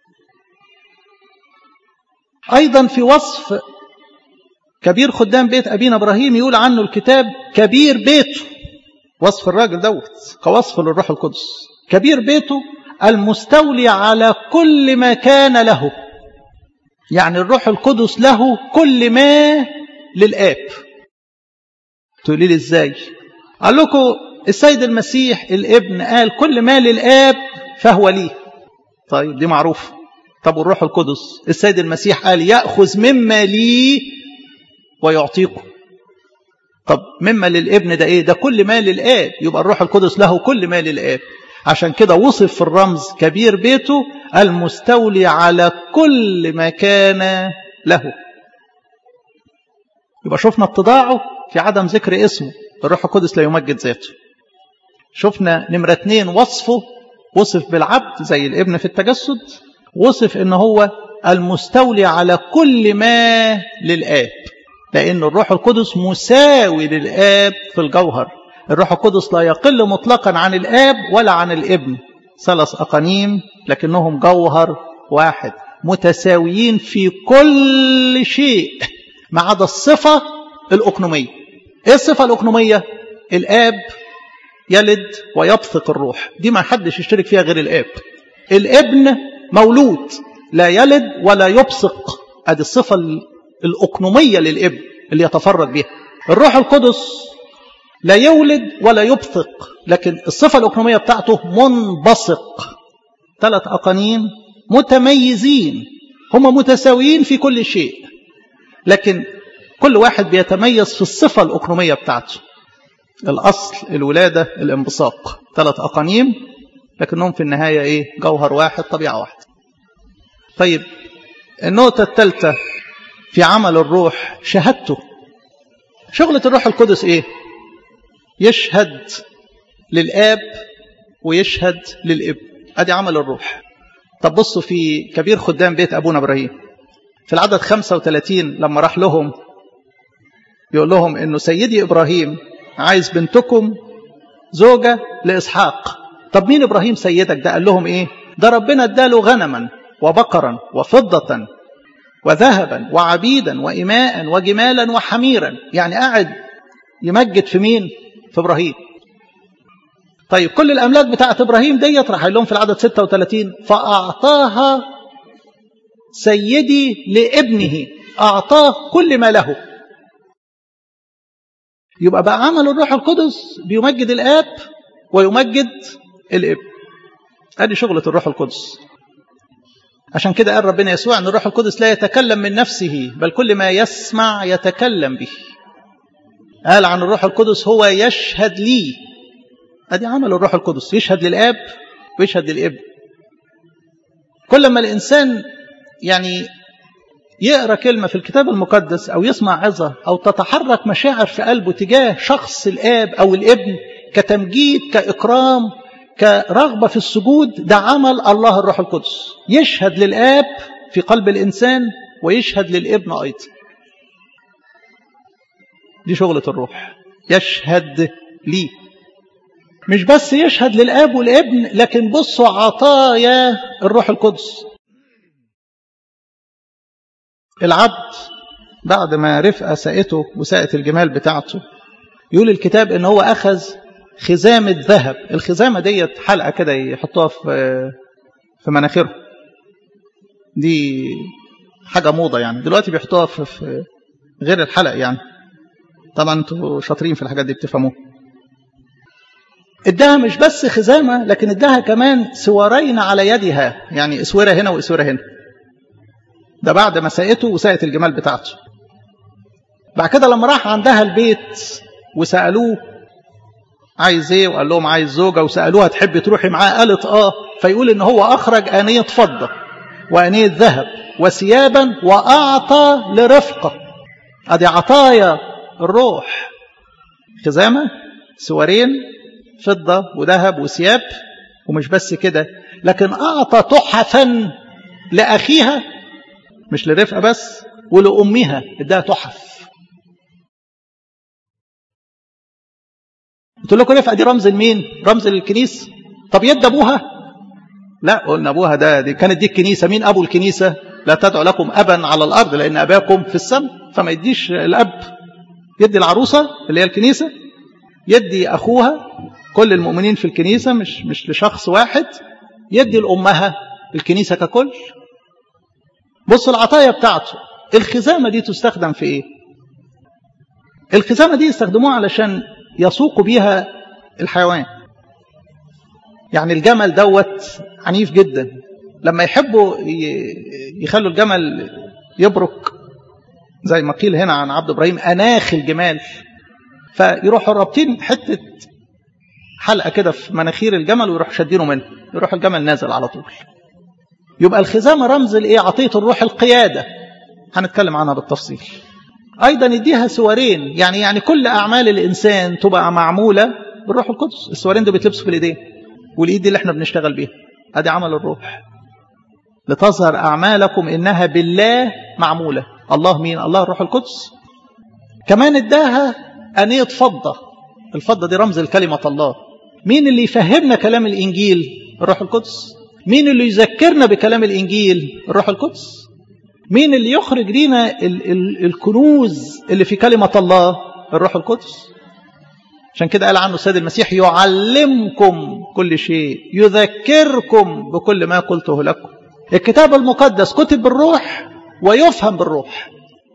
أيضا في وصف كبير خدام بيت أبينا إبراهيم يقول عنه الكتاب كبير بيته وصف الراجل دوت كوصف للروح القدس كبير بيته المستولي على كل ما كان له يعني الروح القدس له كل ما للآب تقولي لي ازاي قال لكم السيد المسيح الابن قال كل ما للآب فهو ليه طيب دي معروفة طب والروح القدس السيد المسيح قال يأخذ مما لي ويعطيكم طب مما للابن ده ايه ده كل ما للآب يبقى الروح القدس له كل ما للآب عشان كده وصف في الرمز كبير بيته المستولي على كل ما كان له يبقى شفنا اتضاعه في عدم ذكر اسمه الروح القدس لا يمجد ذاته شفنا نمرة اتنين وصفه وصف بالعبد زي الابن في التجسد وصف ان هو المستولي على كل ما للآب لأن الروح القدس مساوي للآب في الجوهر الروح القدس لا يقل مطلقا عن الآب ولا عن الابن ثلاث أقانيم لكنهم جوهر واحد متساويين في كل شيء ما عدا الصفة الأقنومية إيه الصفة الأقنومية؟ الآب يلد ويبثق الروح دي ما حدش يشترك فيها غير الآب الابن مولود لا يلد ولا يبصق ادي الصفة الأقنومية للابن اللي يتفرد بها الروح القدس لا يولد ولا يبثق لكن الصفة الأقنومية بتاعته منبثق ثلاث أقانيم متميزين هم متساويين في كل شيء لكن كل واحد بيتميز في الصفة الأقنومية بتاعته الأصل الولادة الانبثاق ثلاث أقانيم لكنهم في النهاية إيه جوهر واحد طبيعة واحدة طيب النقطة الثالثة في عمل الروح شهادته شغلة الروح القدس إيه يشهد للآب ويشهد للابن أدي عمل الروح طب بصوا في كبير خدام بيت أبونا إبراهيم في العدد 35 لما راح لهم يقول لهم إنه سيدي إبراهيم عايز بنتكم زوجة لإسحاق طب مين إبراهيم سيدك ده قال لهم إيه ده ربنا اداله غنما وبقرا وفضة وذهبا وعبيدا وإماء وجمالا وحميرا يعني قاعد يمجد في مين في إبراهيم طيب كل الأملاك بتاعت إبراهيم ديت راح لهم في العدد 36 فأعطاها سيدي لابنه أعطاه كل ما له يبقى بقى عمل الروح القدس بيمجد الآب ويمجد الابن ادي شغلة الروح القدس عشان كده قال ربنا يسوع ان الروح القدس لا يتكلم من نفسه بل كل ما يسمع يتكلم به قال عن الروح القدس هو يشهد لي ادي عمل الروح القدس يشهد للاب ويشهد للابن كل ما الانسان يعني يقرا كلمه في الكتاب المقدس او يسمع عظه او تتحرك مشاعر في قلبه تجاه شخص الاب او الابن كتمجيد كاكرام كرغبه في السجود ده عمل الله الروح القدس يشهد للاب في قلب الانسان ويشهد للابن ايضا دي شغله الروح يشهد لي مش بس يشهد للاب والابن لكن بصوا عطايا الروح القدس العبد بعد ما رفقه سقته وسقت الجمال بتاعته يقول الكتاب ان هو اخذ خزامة ذهب الخزامة ديت حلقة كده يحطوها في في مناخيرهم دي حاجة موضة يعني دلوقتي بيحطوها في, في غير الحلق يعني طبعا انتوا شاطرين في الحاجات دي بتفهموها اداها مش بس خزامة لكن اداها كمان سوارين على يدها يعني اسورة هنا واسورة هنا ده بعد ما سقته وسقت الجمال بتاعته بعد كده لما راح عندها البيت وسألوه عايز ايه وقال لهم عايز زوجة وسألوها تحب تروحي معاه قالت اه فيقول ان هو اخرج آنية فضة وآنية ذهب وثيابا وأعطى لرفقة ادي عطايا الروح خزامة سوارين فضة وذهب وثياب ومش بس كده لكن أعطى تحفا لأخيها مش لرفقة بس ولأمها اداها تحف قلت لكم رفقة دي رمز لمين رمز للكنيسة طب يد أبوها لا قلنا أبوها ده دي كانت دي الكنيسة مين أبو الكنيسة لا تدعو لكم أبا على الأرض لأن أباكم في السماء فما يديش الأب يدي العروسة اللي هي الكنيسة يدي أخوها كل المؤمنين في الكنيسة مش مش لشخص واحد يدي لأمها الكنيسة ككل بص العطايا بتاعته الخزامة دي تستخدم في إيه الخزامة دي يستخدموها علشان يسوقوا بيها الحيوان يعني الجمل دوت عنيف جدا لما يحبوا يخلوا الجمل يبرك زي ما قيل هنا عن عبد ابراهيم اناخ الجمال فيروحوا رابطين حته حلقه كده في مناخير الجمل ويروح شادينه منه يروح الجمل نازل على طول يبقى الخزامه رمز لايه عطيه الروح القياده هنتكلم عنها بالتفصيل ايضا يديها سوارين يعني يعني كل اعمال الانسان تبقى معموله بالروح القدس السوارين دول بيتلبسوا في الايدين والايد دي اللي احنا بنشتغل بيها ادي عمل الروح لتظهر اعمالكم انها بالله معموله الله مين الله الروح القدس كمان اداها انيه فضه الفضه دي رمز لكلمه الله مين اللي يفهمنا كلام الانجيل الروح القدس مين اللي يذكرنا بكلام الانجيل الروح القدس مين اللي يخرج لنا ال ال الكنوز اللي في كلمه الله الروح القدس عشان كده قال عنه السيد المسيح يعلمكم كل شيء يذكركم بكل ما قلته لكم الكتاب المقدس كتب بالروح ويفهم بالروح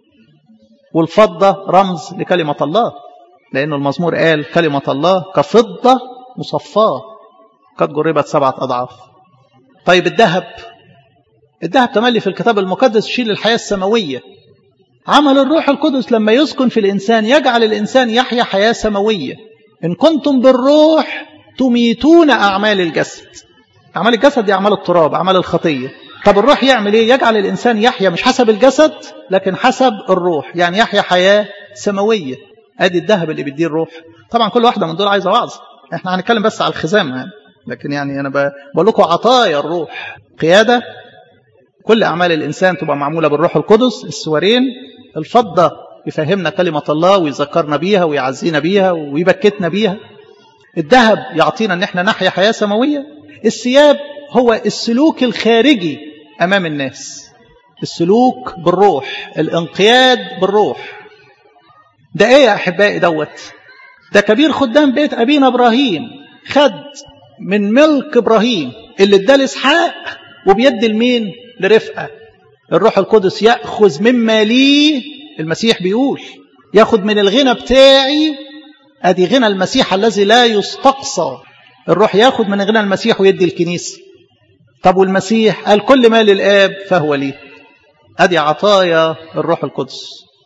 والفضة رمز لكلمة الله لأنه المزمور قال كلمة الله كفضة مصفاة قد جربت سبعة أضعاف طيب الذهب الذهب تملي في الكتاب المقدس يشيل الحياة السماوية عمل الروح القدس لما يسكن في الإنسان يجعل الإنسان يحيا حياة سماوية إن كنتم بالروح تميتون أعمال الجسد أعمال الجسد دي أعمال التراب أعمال الخطية طب الروح يعمل إيه يجعل الإنسان يحيا مش حسب الجسد لكن حسب الروح يعني يحيا حياة سماوية أدي الذهب اللي بيديه الروح طبعا كل واحدة من دول عايزة وعظ احنا هنتكلم بس على الخزام يعني. لكن يعني أنا بقول لكم عطايا الروح قيادة كل أعمال الإنسان تبقى معمولة بالروح القدس السوارين الفضة يفهمنا كلمة الله ويذكرنا بيها ويعزينا بيها ويبكتنا بيها الذهب يعطينا ان احنا نحيا حياة سماوية الثياب هو السلوك الخارجي امام الناس السلوك بالروح الانقياد بالروح ده ايه يا احبائي دوت ده كبير خدام بيت ابينا ابراهيم خد من ملك ابراهيم اللي اداه لاسحاق وبيدي لمين لرفقه الروح القدس ياخذ مما ليه المسيح بيقول ياخد من الغنى بتاعي ادي غنى المسيح الذي لا يستقصى الروح ياخد من غنى المسيح ويدي الكنيسه طب والمسيح قال كل ما للاب فهو لي ادي عطايا الروح القدس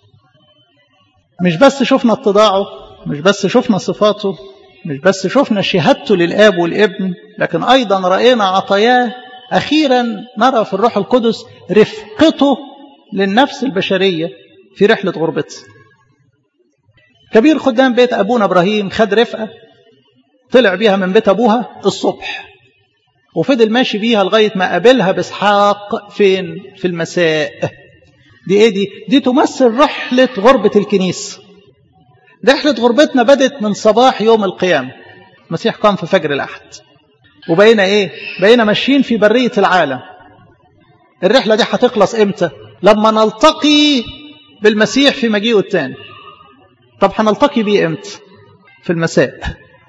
مش بس شفنا اتضاعه مش بس شفنا صفاته مش بس شفنا شهادته للاب والابن لكن ايضا راينا عطاياه اخيرا نرى في الروح القدس رفقته للنفس البشريه في رحلة غربته كبير خدام بيت أبونا إبراهيم خد رفقة طلع بيها من بيت أبوها الصبح وفضل ماشي بيها لغاية ما قابلها بإسحاق فين في المساء دي ايه دي دي تمثل رحلة غربة الكنيسة رحلة غربتنا بدت من صباح يوم القيامة المسيح قام في فجر الأحد وبقينا ايه بقينا ماشيين في برية العالم الرحلة دي هتخلص امتى لما نلتقي بالمسيح في مجيئه الثاني طب هنلتقي بيه امتى في المساء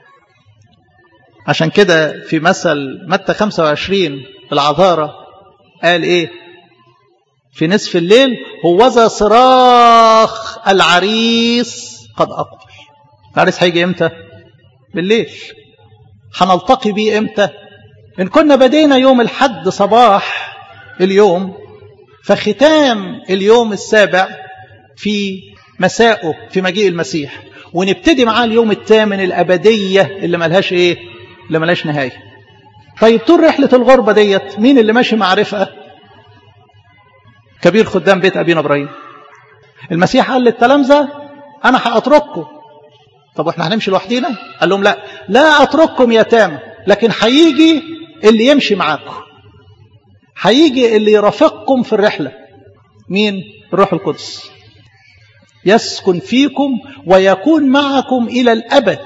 عشان كده في مثل متى 25 العذارة قال ايه في نصف الليل هوذا صراخ العريس قد أقبل العريس هيجي امتى بالليل هنلتقي بيه امتى ان كنا بدينا يوم الحد صباح اليوم فختام اليوم السابع في مساءه في مجيء المسيح ونبتدي معاه اليوم الثامن الأبدية اللي ملهاش إيه اللي ملهاش نهاية طيب طول رحلة الغربة ديت مين اللي ماشي مع رفقة كبير خدام بيت أبينا إبراهيم المسيح قال للتلامذة أنا هأترككم طب واحنا هنمشي لوحدينا قال لهم لا لا أترككم يتامى لكن هيجي اللي يمشي معاكم هيجي اللي يرافقكم في الرحلة مين الروح القدس يسكن فيكم ويكون معكم إلى الأبد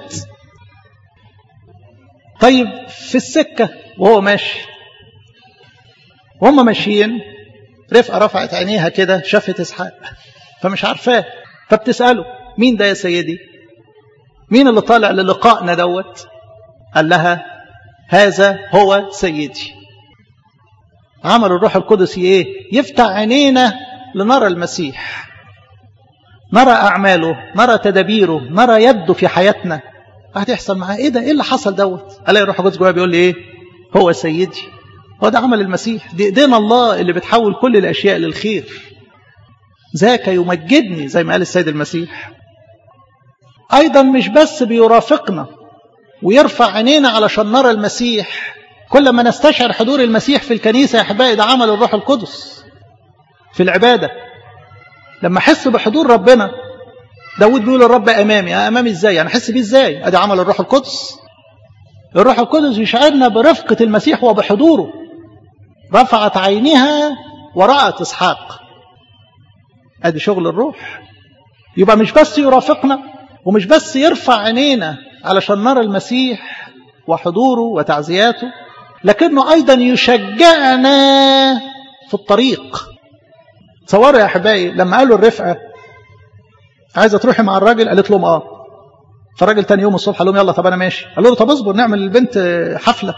طيب في السكة وهو ماشي وهم ماشيين رفقة رفعت عينيها كده شافت إسحاق فمش عارفاه فبتسأله مين ده يا سيدي مين اللي طالع للقائنا دوت قال لها هذا هو سيدي عمل الروح القدس ايه يفتح عينينا لنرى المسيح نرى أعماله نرى تدابيره نرى يده في حياتنا هتحصل معاه ايه ده ايه اللي حصل دوت الاقي الروح القدس جوايا بيقول لي ايه هو سيدي هو ده عمل المسيح دي ايدينا الله اللي بتحول كل الاشياء للخير ذاك يمجدني زي ما قال السيد المسيح ايضا مش بس بيرافقنا ويرفع عينينا علشان نرى المسيح كل ما نستشعر حضور المسيح في الكنيسه يا احبائي ده عمل الروح القدس في العباده لما احس بحضور ربنا داود بيقول الرب امامي امامي ازاي انا احس بيه ازاي ادي عمل الروح القدس الروح القدس يشعرنا برفقه المسيح وبحضوره رفعت عينها ورأت اسحاق ادي شغل الروح يبقى مش بس يرافقنا ومش بس يرفع عينينا علشان نرى المسيح وحضوره وتعزياته لكنه ايضا يشجعنا في الطريق تصوروا يا احبائي لما قالوا الرفقه عايزه تروحي مع الراجل قالت لهم اه فالراجل تاني يوم الصبح قال لهم يلا طب انا ماشي قالوا له طب اصبر نعمل للبنت حفله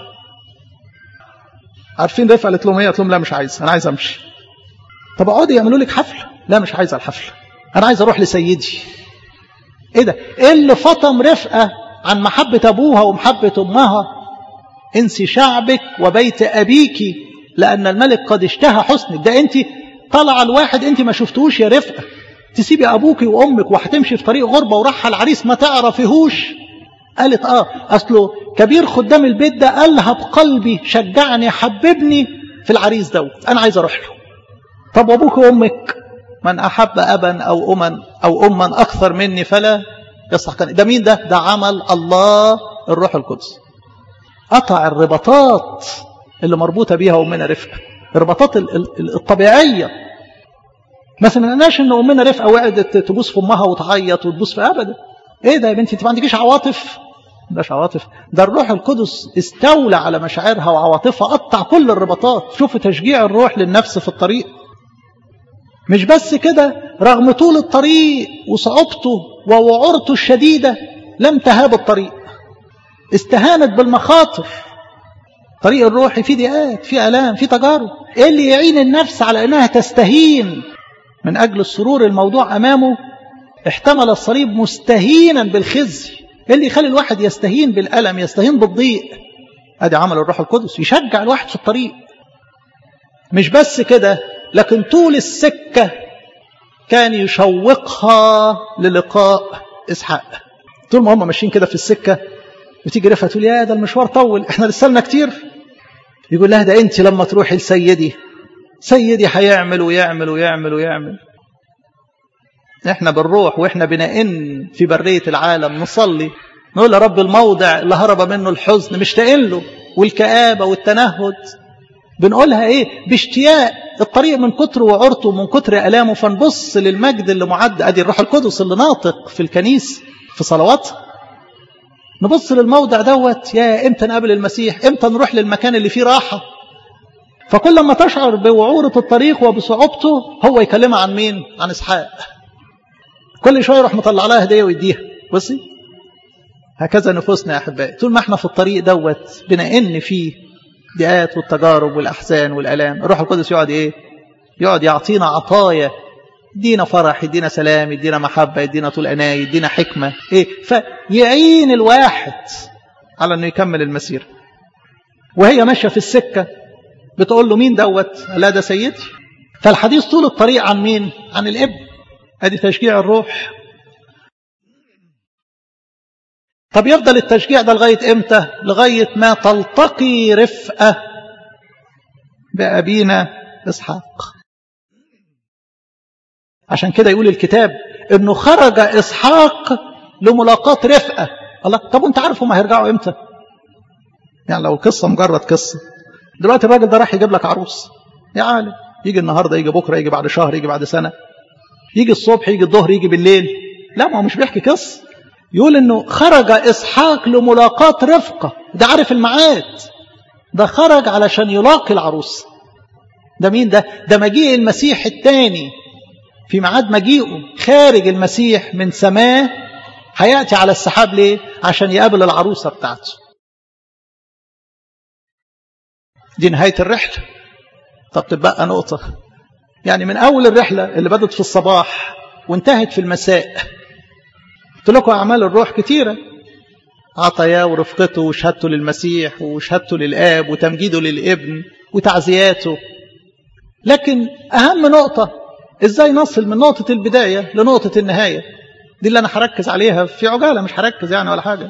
عارفين رفقه قالت لهم ايه قالت لهم لا مش عايز انا عايز امشي طب اقعدي يعملوا لك حفله لا مش عايز الحفله انا عايز اروح لسيدي ايه ده ايه اللي فطم رفقه عن محبه ابوها ومحبه امها انسي شعبك وبيت ابيك لان الملك قد اشتهى حسنك ده انت طلع الواحد انت ما شفتوش يا رفقه تسيبي ابوك وامك وهتمشي في طريق غربه وراح العريس ما تعرفيهوش قالت اه اصله كبير خدام البيت ده قالها بقلبي شجعني حببني في العريس دوت انا عايز اروح له طب وابوك وامك من احب ابا او اما او اما اكثر مني فلا يستحقني ده مين ده ده عمل الله الروح القدس قطع الرباطات اللي مربوطه بيها امنا رفقه الرباطات الطبيعيه ما سمعناش ان امنا رفقه وقعدت تبوس في امها وتعيط وتبوس في ابدا ايه ده يا بنتي انت ما عندكيش عواطف مش عواطف ده الروح القدس استولى على مشاعرها وعواطفها قطع كل الرباطات شوفوا تشجيع الروح للنفس في الطريق مش بس كده رغم طول الطريق وصعوبته ووعورته الشديده لم تهاب الطريق استهانت بالمخاطر طريق الروحي فيه ضيقات فيه الام فيه تجارب ايه اللي يعين النفس على انها تستهين من أجل السرور الموضوع أمامه احتمل الصليب مستهينا بالخزي اللي يخلي الواحد يستهين بالألم يستهين بالضيق ادي عمل الروح القدس يشجع الواحد في الطريق مش بس كده لكن طول السكة كان يشوقها للقاء إسحاق طول ما هم ماشيين كده في السكة وتيجي رفعة تقول يا ده المشوار طول احنا لسه لنا كتير يقول لها ده انت لما تروحي لسيدي سيدي هيعمل ويعمل ويعمل ويعمل احنا بنروح واحنا بنئن في برية العالم نصلي نقول يا رب الموضع اللي هرب منه الحزن مشتاقين له والكآبة والتنهد بنقولها ايه باشتياق الطريق من كتر وعرته ومن كتر ألامه فنبص للمجد اللي معد ادي الروح القدس اللي ناطق في الكنيسة في صلواتها نبص للموضع دوت يا امتى نقابل المسيح امتى نروح للمكان اللي فيه راحة فكل ما تشعر بوعورة الطريق وبصعوبته هو يكلمها عن مين عن اسحاق كل شوية يروح مطلع لها هدية ويديها بصي هكذا نفوسنا يا أحبائي طول ما احنا في الطريق دوت بنئن فيه ضيقات والتجارب والأحزان والألام الروح القدس يقعد إيه يقعد يعطينا عطايا يدينا فرح يدينا سلام يدينا محبة يدينا طول أناة يدينا حكمة إيه فيعين الواحد على أنه يكمل المسير وهي ماشية في السكة بتقول له مين دوت لا ده سيدي فالحديث طول الطريق عن مين عن الابن ادي تشجيع الروح طب يفضل التشجيع ده لغاية امتى لغاية ما تلتقي رفقة بأبينا إسحاق عشان كده يقول الكتاب انه خرج إسحاق لملاقاة رفقة الله طب وانت عارف هم هيرجعوا امتى يعني لو القصة مجرد قصة دلوقتي الراجل ده راح يجيب لك عروس يا عالم يجي النهارده يجي بكره يجي بعد شهر يجي بعد سنه يجي الصبح يجي الظهر يجي بالليل لا ما هو مش بيحكي قصه يقول انه خرج اسحاق لملاقاة رفقه ده عارف الميعاد ده خرج علشان يلاقي العروس ده مين ده ده مجيء المسيح الثاني في ميعاد مجيئه خارج المسيح من سماه هياتي على السحاب ليه عشان يقابل العروسه بتاعته دي نهايه الرحله طب تبقى نقطه يعني من اول الرحله اللي بدت في الصباح وانتهت في المساء قلت لكم اعمال الروح كتيره عطاياه ورفقته وشهادته للمسيح وشهادته للاب وتمجيده للابن وتعزياته لكن اهم نقطه ازاي نصل من نقطه البدايه لنقطه النهايه دي اللي انا هركز عليها في عجاله مش هركز يعني ولا حاجه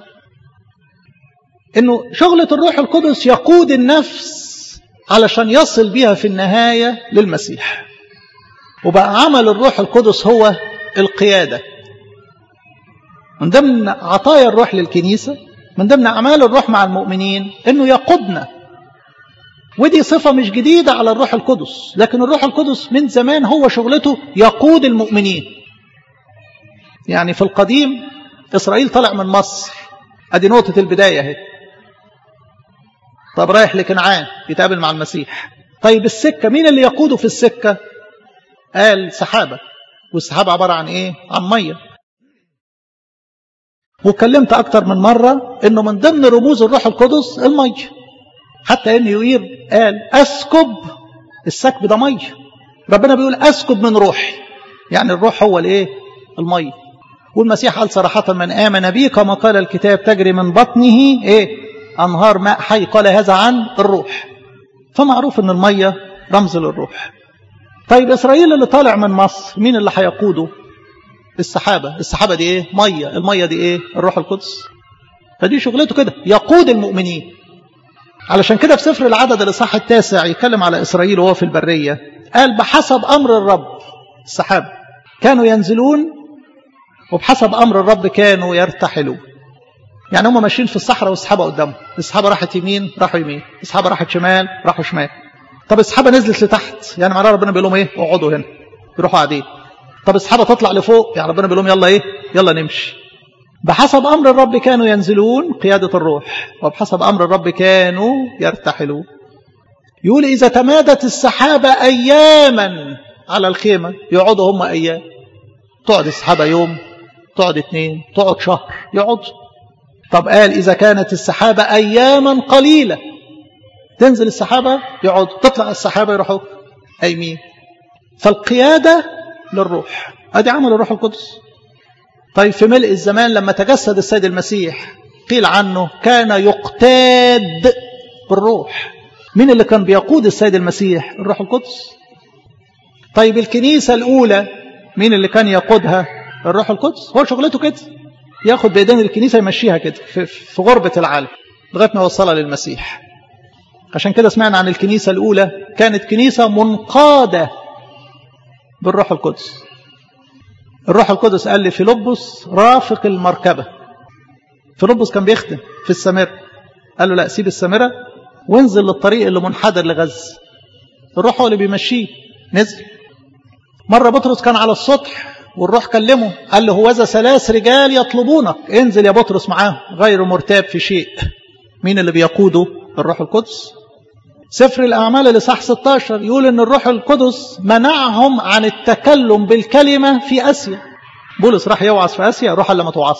انه شغله الروح القدس يقود النفس علشان يصل بيها في النهايه للمسيح وبقى عمل الروح القدس هو القياده من ضمن عطايا الروح للكنيسه من ضمن اعمال الروح مع المؤمنين انه يقودنا ودي صفه مش جديده على الروح القدس لكن الروح القدس من زمان هو شغلته يقود المؤمنين يعني في القديم اسرائيل طلع من مصر ادي نقطه البدايه اهي طب رايح لكنعان يتقابل مع المسيح طيب السكه مين اللي يقوده في السكه قال سحابه والسحابه عباره عن ايه عن ميه واتكلمت اكتر من مره انه من ضمن رموز الروح القدس الميه حتى ان يوير قال اسكب السكب ده ميه ربنا بيقول اسكب من روحي يعني الروح هو الايه الميه والمسيح قال صراحة من آمن بي كما قال الكتاب تجري من بطنه إيه أنهار ماء حي قال هذا عن الروح فمعروف أن المية رمز للروح طيب إسرائيل اللي طالع من مصر مين اللي هيقوده السحابة السحابة دي إيه مية المية دي إيه الروح القدس فدي شغلته كده يقود المؤمنين علشان كده في سفر العدد الإصحاح التاسع يتكلم على إسرائيل وهو في البرية قال بحسب أمر الرب السحابة كانوا ينزلون وبحسب أمر الرب كانوا يرتحلون يعني هم ماشيين في الصحراء والسحابة قدامهم السحابة راحت يمين راحوا يمين السحابة راحت شمال راحوا شمال طب السحابة نزلت لتحت يعني معناها ربنا بيقول لهم ايه اقعدوا هنا يروحوا قاعدين طب السحابة تطلع لفوق يعني ربنا بيقول لهم يلا ايه يلا نمشي بحسب أمر الرب كانوا ينزلون قيادة الروح وبحسب أمر الرب كانوا يرتحلون يقول إذا تمادت السحابة أياما على الخيمة يقعدوا هم أيام تقعد السحابة يوم تقعد اتنين تقعد شهر يقعد طب قال إذا كانت السحابة أياما قليلة تنزل السحابة يقعد تطلع السحابة يروحوا أيمين فالقيادة للروح أدي عمل الروح القدس طيب في ملء الزمان لما تجسد السيد المسيح قيل عنه كان يقتاد بالروح مين اللي كان بيقود السيد المسيح الروح القدس طيب الكنيسة الأولى مين اللي كان يقودها الروح القدس هو شغلته كده ياخد بيدين الكنيسة يمشيها كده في غربة العالم لغاية ما يوصلها للمسيح عشان كده سمعنا عن الكنيسة الأولى كانت كنيسة منقادة بالروح القدس الروح القدس قال لفيلبس رافق المركبة فيلبس كان بيخدم في السامرة قال له لا سيب السامرة وانزل للطريق اللي منحدر لغزة الروح هو اللي بيمشيه نزل مرة بطرس كان على السطح والروح كلمه قال له هوذا ثلاث رجال يطلبونك انزل يا بطرس معاهم غير مرتاب في شيء مين اللي بيقوده الروح القدس سفر الأعمال الإصحاح 16 يقول إن الروح القدس منعهم عن التكلم بالكلمة في آسيا بولس راح يوعظ في آسيا روح لما توعظ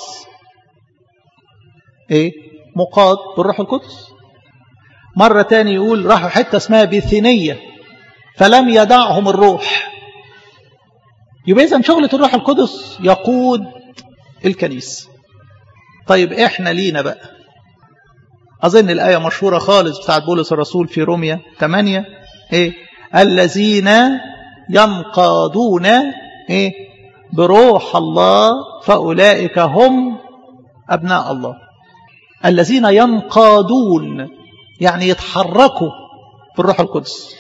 إيه مقاد بالروح القدس مرة تاني يقول راحوا حتة اسمها بيثينية فلم يدعهم الروح يبقى إذا شغلة الروح القدس يقود الكنيسة طيب إحنا لينا بقى أظن الآية مشهورة خالص بتاعت بولس الرسول في روميا 8 إيه الذين ينقادون إيه بروح الله فأولئك هم أبناء الله الذين ينقادون يعني يتحركوا بالروح القدس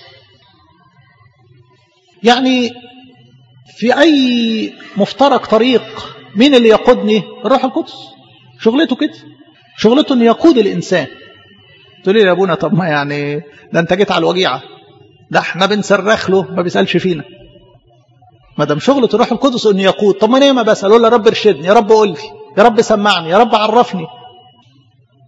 يعني في أي مفترق طريق مين اللي يقودني الروح القدس شغلته كده شغلته انه يقود الانسان تقول لي يا ابونا طب ما يعني ده انت جيت على الوجيعه ده احنا بنصرخ له ما بيسالش فينا ما دام شغله الروح القدس انه يقود طب ما انا ما بسال اقول يا رب ارشدني يا رب قول لي يا رب سمعني يا رب عرفني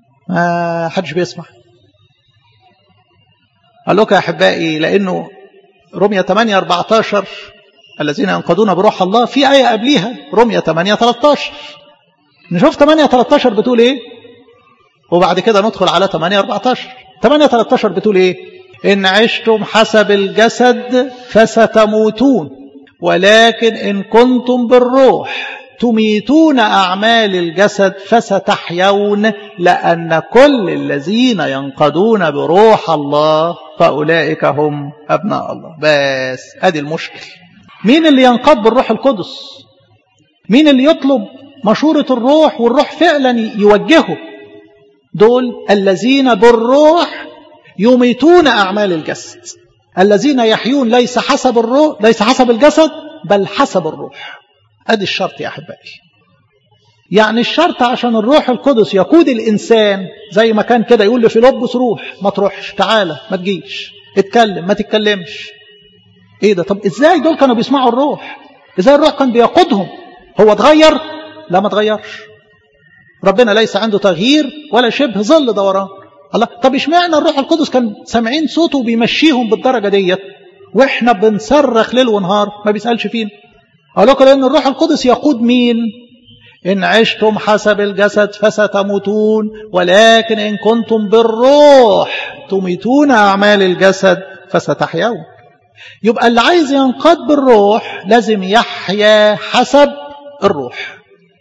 ما حدش بيسمع قال لكم يا احبائي لانه رمية 8 14 الذين ينقضون بروح الله في آية قبليها رمية 8 13 نشوف 8 13 بتقول ايه وبعد كده ندخل على 8 14 8 13 بتقول ايه إن عشتم حسب الجسد فستموتون ولكن إن كنتم بالروح تميتون أعمال الجسد فستحيون لأن كل الذين ينقضون بروح الله فأولئك هم أبناء الله بس أدي المشكل مين اللي ينقض بالروح القدس مين اللي يطلب مشورة الروح والروح فعلا يوجهه دول الذين بالروح يميتون أعمال الجسد الذين يحيون ليس حسب الروح ليس حسب الجسد بل حسب الروح ادي الشرط يا احبائي يعني الشرط عشان الروح القدس يقود الانسان زي ما كان كده يقول لفيلبس روح ما تروحش تعالى ما تجيش اتكلم ما تتكلمش ايه ده طب ازاي دول كانوا بيسمعوا الروح ازاي الروح كان بيقودهم هو اتغير لا ما اتغيرش ربنا ليس عنده تغيير ولا شبه ظل دوران الله طب اشمعنى الروح القدس كان سامعين صوته وبيمشيهم بالدرجه ديت واحنا بنصرخ ليل ونهار ما بيسالش فينا اقول لكم لان الروح القدس يقود مين ان عشتم حسب الجسد فستموتون ولكن ان كنتم بالروح تميتون اعمال الجسد فستحيون يبقى اللي عايز ينقاد بالروح لازم يحيا حسب الروح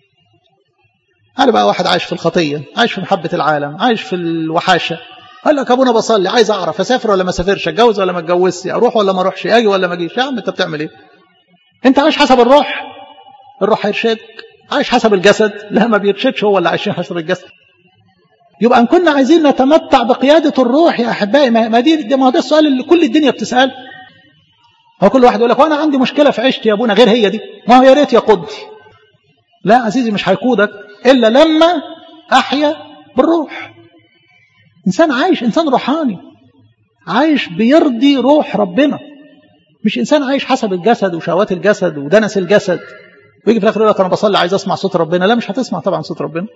أنا بقى واحد عايش في الخطية عايش في محبة العالم عايش في الوحاشة قال لك أبونا بصلي عايز أعرف أسافر ولا ما أسافرش أتجوز ولا ما أتجوزش أروح ولا ما أروحش أجي ولا ما أجيش يا عم أنت بتعمل إيه أنت عايش حسب الروح الروح هيرشدك عايش حسب الجسد لا ما بيرشدش هو اللي عايشين حسب الجسد يبقى ان كنا عايزين نتمتع بقيادة الروح يا أحبائي ما دي ما هو ده السؤال اللي كل الدنيا بتسأله هو كل واحد يقول لك وانا عندي مشكلة في عيشتي يا ابونا غير هي دي ما هو يا ريت يقودني لا عزيزي مش هيقودك إلا لما أحيا بالروح إنسان عايش إنسان روحاني عايش بيرضي روح ربنا مش إنسان عايش حسب الجسد وشهوات الجسد ودنس الجسد ويجي في الآخر يقول لك أنا بصلي عايز أسمع صوت ربنا لا مش هتسمع طبعا صوت ربنا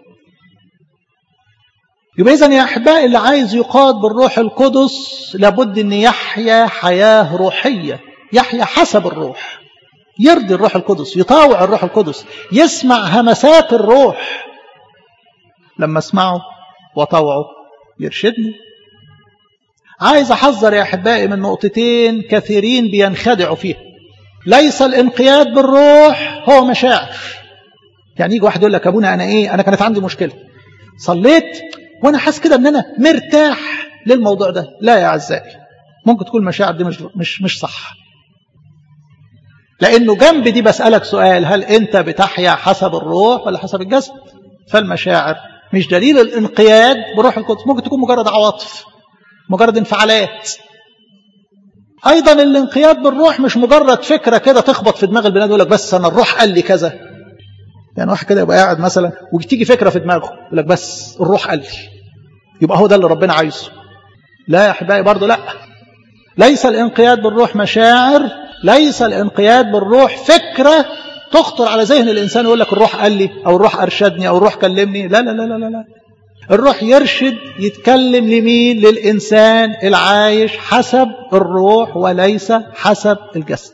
يبقى إذا يا أحبائي اللي عايز يقاد بالروح القدس لابد أن يحيا حياة روحية يحيا حسب الروح يرضي الروح القدس يطاوع الروح القدس يسمع همسات الروح لما اسمعه وطوعه يرشدني عايز احذر يا احبائي من نقطتين كثيرين بينخدعوا فيها ليس الانقياد بالروح هو مشاعر يعني يجي واحد يقول لك ابونا انا ايه انا كانت عندي مشكله صليت وانا حاسس كده ان انا مرتاح للموضوع ده لا يا اعزائي ممكن تكون المشاعر دي مش مش مش صح لأنه جنب دي بسألك سؤال هل أنت بتحيا حسب الروح ولا حسب الجسد فالمشاعر مش دليل الانقياد بروح القدس ممكن تكون مجرد عواطف مجرد انفعالات أيضا الانقياد بالروح مش مجرد فكرة كده تخبط في دماغ البني يقول لك بس أنا الروح قال لي كذا يعني واحد كده يبقى قاعد مثلا وتيجي فكرة في دماغه يقول لك بس الروح قال لي يبقى هو ده اللي ربنا عايزه لا يا أحبائي برضه لا ليس الانقياد بالروح مشاعر ليس الانقياد بالروح فكرة تخطر على ذهن الإنسان يقول لك الروح قال لي أو الروح أرشدني أو الروح كلمني لا لا لا لا لا الروح يرشد يتكلم لمين للإنسان العايش حسب الروح وليس حسب الجسد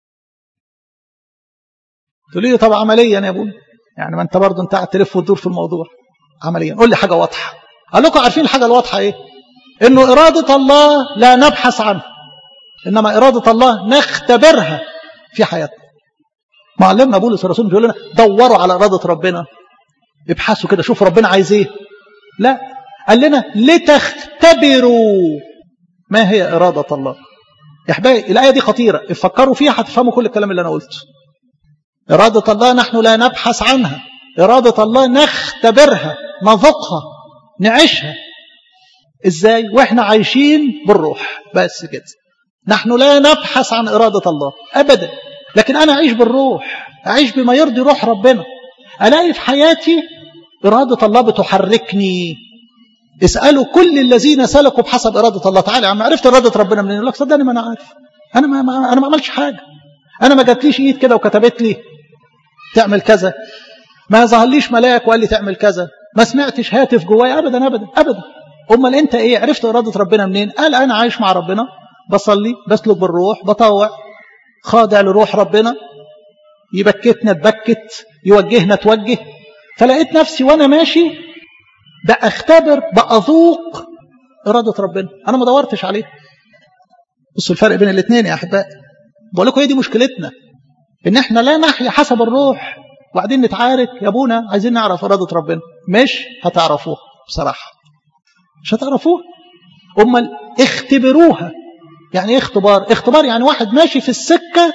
تقول لي طب عمليا يا ابونا يعني ما انت برضه انت قاعد تلف وتدور في الموضوع عمليا قول لي حاجه واضحه قال لكم عارفين الحاجه الواضحه ايه انه اراده الله لا نبحث عنها إنما إرادة الله نختبرها في حياتنا معلمنا بولس الرسول بيقول لنا دوروا على إرادة ربنا ابحثوا كده شوفوا ربنا عايز إيه لا قال لنا لتختبروا ما هي إرادة الله يا حبايبي الآية دي خطيرة افكروا فيها هتفهموا كل الكلام اللي أنا قلته إرادة الله نحن لا نبحث عنها إرادة الله نختبرها نذوقها نعيشها إزاي وإحنا عايشين بالروح بس كده نحن لا نبحث عن إرادة الله أبدا لكن أنا أعيش بالروح أعيش بما يرضي روح ربنا ألاقي في حياتي إرادة الله بتحركني اسألوا كل الذين سلكوا بحسب إرادة الله تعالى عم عرفت إرادة ربنا منين يقول لك صدقني ما أنا عارف أنا ما, ما أنا ما عملتش حاجة أنا ما جاتليش إيد كده وكتبت لي تعمل كذا ما ظهرليش ملاك وقال لي تعمل كذا ما سمعتش هاتف جوايا أبدا أبدا أبدا أمال أنت إيه عرفت إرادة ربنا منين قال أنا عايش مع ربنا بصلي بسلك بالروح بطوع خاضع لروح ربنا يبكتنا تبكت يوجهنا توجه فلقيت نفسي وانا ماشي بأختبر بأذوق إرادة ربنا أنا ما دورتش عليه بصوا الفرق بين الاثنين يا أحباء بقول لكم هي دي مشكلتنا إن إحنا لا نحيا حسب الروح وبعدين نتعارك يا أبونا عايزين نعرف إرادة ربنا مش هتعرفوها بصراحة مش هتعرفوها أمال اختبروها يعني ايه اختبار اختبار يعني واحد ماشي في السكة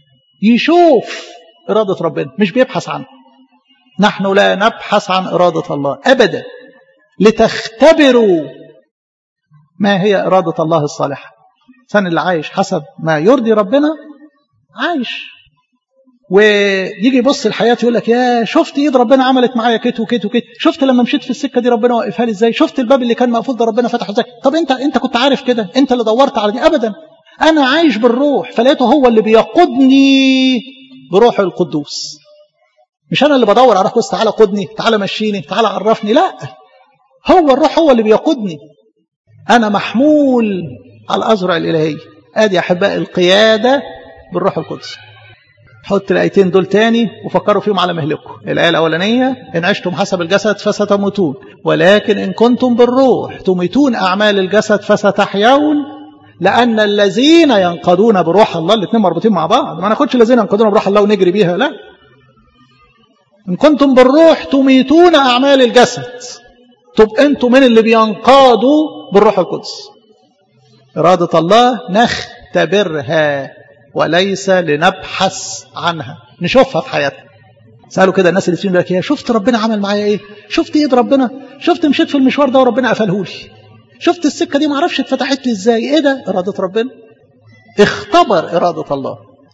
يشوف إرادة ربنا مش بيبحث عنها نحن لا نبحث عن إرادة الله أبدا لتختبروا ما هي إرادة الله الصالحة الإنسان اللي عايش حسب ما يرضي ربنا عايش ويجي يبص الحياة يقول لك يا شفت ايد ربنا عملت معايا كت وكت وكت شفت لما مشيت في السكة دي ربنا وقفها لي ازاي شفت الباب اللي كان مقفول ده ربنا فتحه ازاي طب انت انت كنت عارف كده انت اللي دورت على دي ابدا انا عايش بالروح فلقيته هو اللي بيقودني بروح القدوس مش انا اللي بدور على قدس تعالى قدني تعالى مشيني تعالى عرفني لا هو الروح هو اللي بيقودني انا محمول على الازرع الالهيه ادي يا احباء القياده بالروح القدس حط الايتين دول تاني وفكروا فيهم على مهلكم الايه الاولانيه ان عشتم حسب الجسد فستموتون ولكن ان كنتم بالروح تميتون اعمال الجسد فستحيون لان الذين ينقضون بروح الله الاثنين مربوطين مع بعض ما ناخدش الذين ينقضون بروح الله ونجري بيها لا ان كنتم بالروح تميتون اعمال الجسد طب انتم من اللي بينقادوا بالروح القدس اراده الله نختبرها وليس لنبحث عنها نشوفها في حياتنا سألوا كده الناس اللي فيهم لك يا شفت ربنا عمل معايا ايه شفت ايد ربنا شفت مشيت في المشوار ده وربنا قفله لي شفت السكه دي ما اعرفش اتفتحت لي ازاي ايه ده اراده ربنا اختبر اراده الله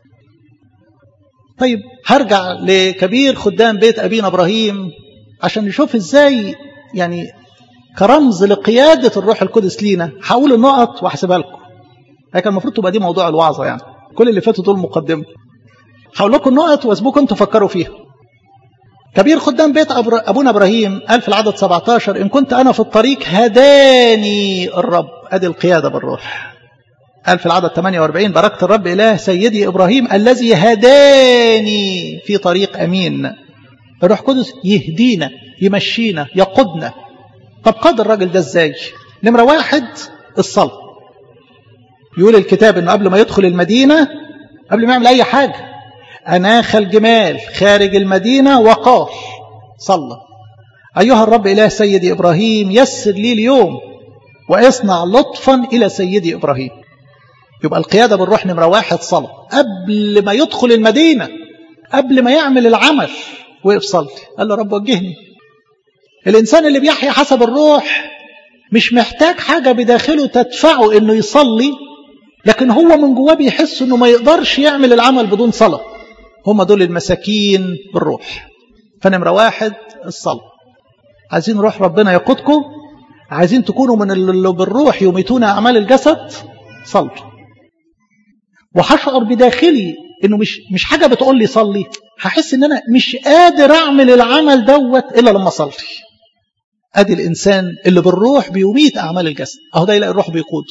طيب هرجع لكبير خدام بيت ابينا ابراهيم عشان نشوف ازاي يعني كرمز لقياده الروح القدس لينا هقول النقط واحسبها لكم لكن المفروض تبقى دي موضوع الوعظه يعني كل اللي فاتوا دول مقدمه هقول لكم النقط واسيبكم انتوا تفكروا فيها كبير خدام بيت ابونا ابراهيم قال في العدد 17 ان كنت انا في الطريق هداني الرب ادي القياده بالروح قال في العدد 48 باركت الرب اله سيدي ابراهيم الذي هداني في طريق امين الروح القدس يهدينا يمشينا يقودنا طب قاد الراجل ده ازاي نمره واحد الصلاه يقول الكتاب انه قبل ما يدخل المدينه قبل ما يعمل اي حاجه اناخ الجمال خارج المدينه وقال صلى ايها الرب اله سيدي ابراهيم يسر لي اليوم واصنع لطفا الى سيدي ابراهيم يبقى القياده بالروح نمره واحد صلاه قبل ما يدخل المدينه قبل ما يعمل العمل وقف صلي قال له رب وجهني الانسان اللي بيحيا حسب الروح مش محتاج حاجه بداخله تدفعه انه يصلي لكن هو من جواه بيحس انه ما يقدرش يعمل العمل بدون صلاه هم دول المساكين بالروح فنمره واحد الصلاه عايزين روح ربنا يقودكم عايزين تكونوا من اللي بالروح يميتون اعمال الجسد صلوا وهشعر بداخلي انه مش مش حاجه بتقول لي صلي هحس ان انا مش قادر اعمل العمل دوت الا لما اصلي ادي الانسان اللي بالروح بيميت اعمال الجسد اهو ده يلاقي الروح بيقوده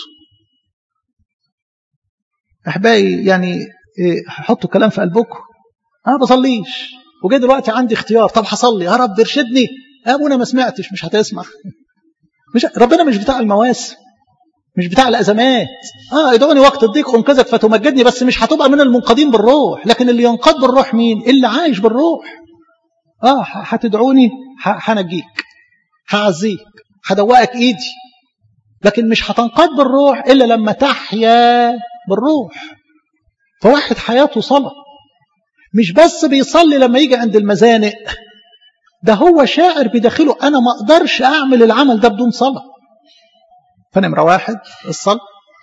احبائي يعني حطوا الكلام في قلبكم انا بصليش وجاي دلوقتي عندي اختيار طب هصلي يا رب ارشدني يا ابونا ما سمعتش مش هتسمع مش ربنا مش بتاع المواسم مش بتاع الازمات اه ادعوني وقت الضيق انقذك فتمجدني بس مش هتبقى من المنقذين بالروح لكن اللي ينقذ بالروح مين اللي عايش بالروح اه هتدعوني هنجيك هعزيك هدوقك ايدي لكن مش هتنقذ بالروح الا لما تحيا بالروح فواحد حياته صلاه مش بس بيصلي لما يجي عند المزانق ده هو شاعر بداخله انا ما اقدرش اعمل العمل ده بدون صلاه فنمره واحد الصلاه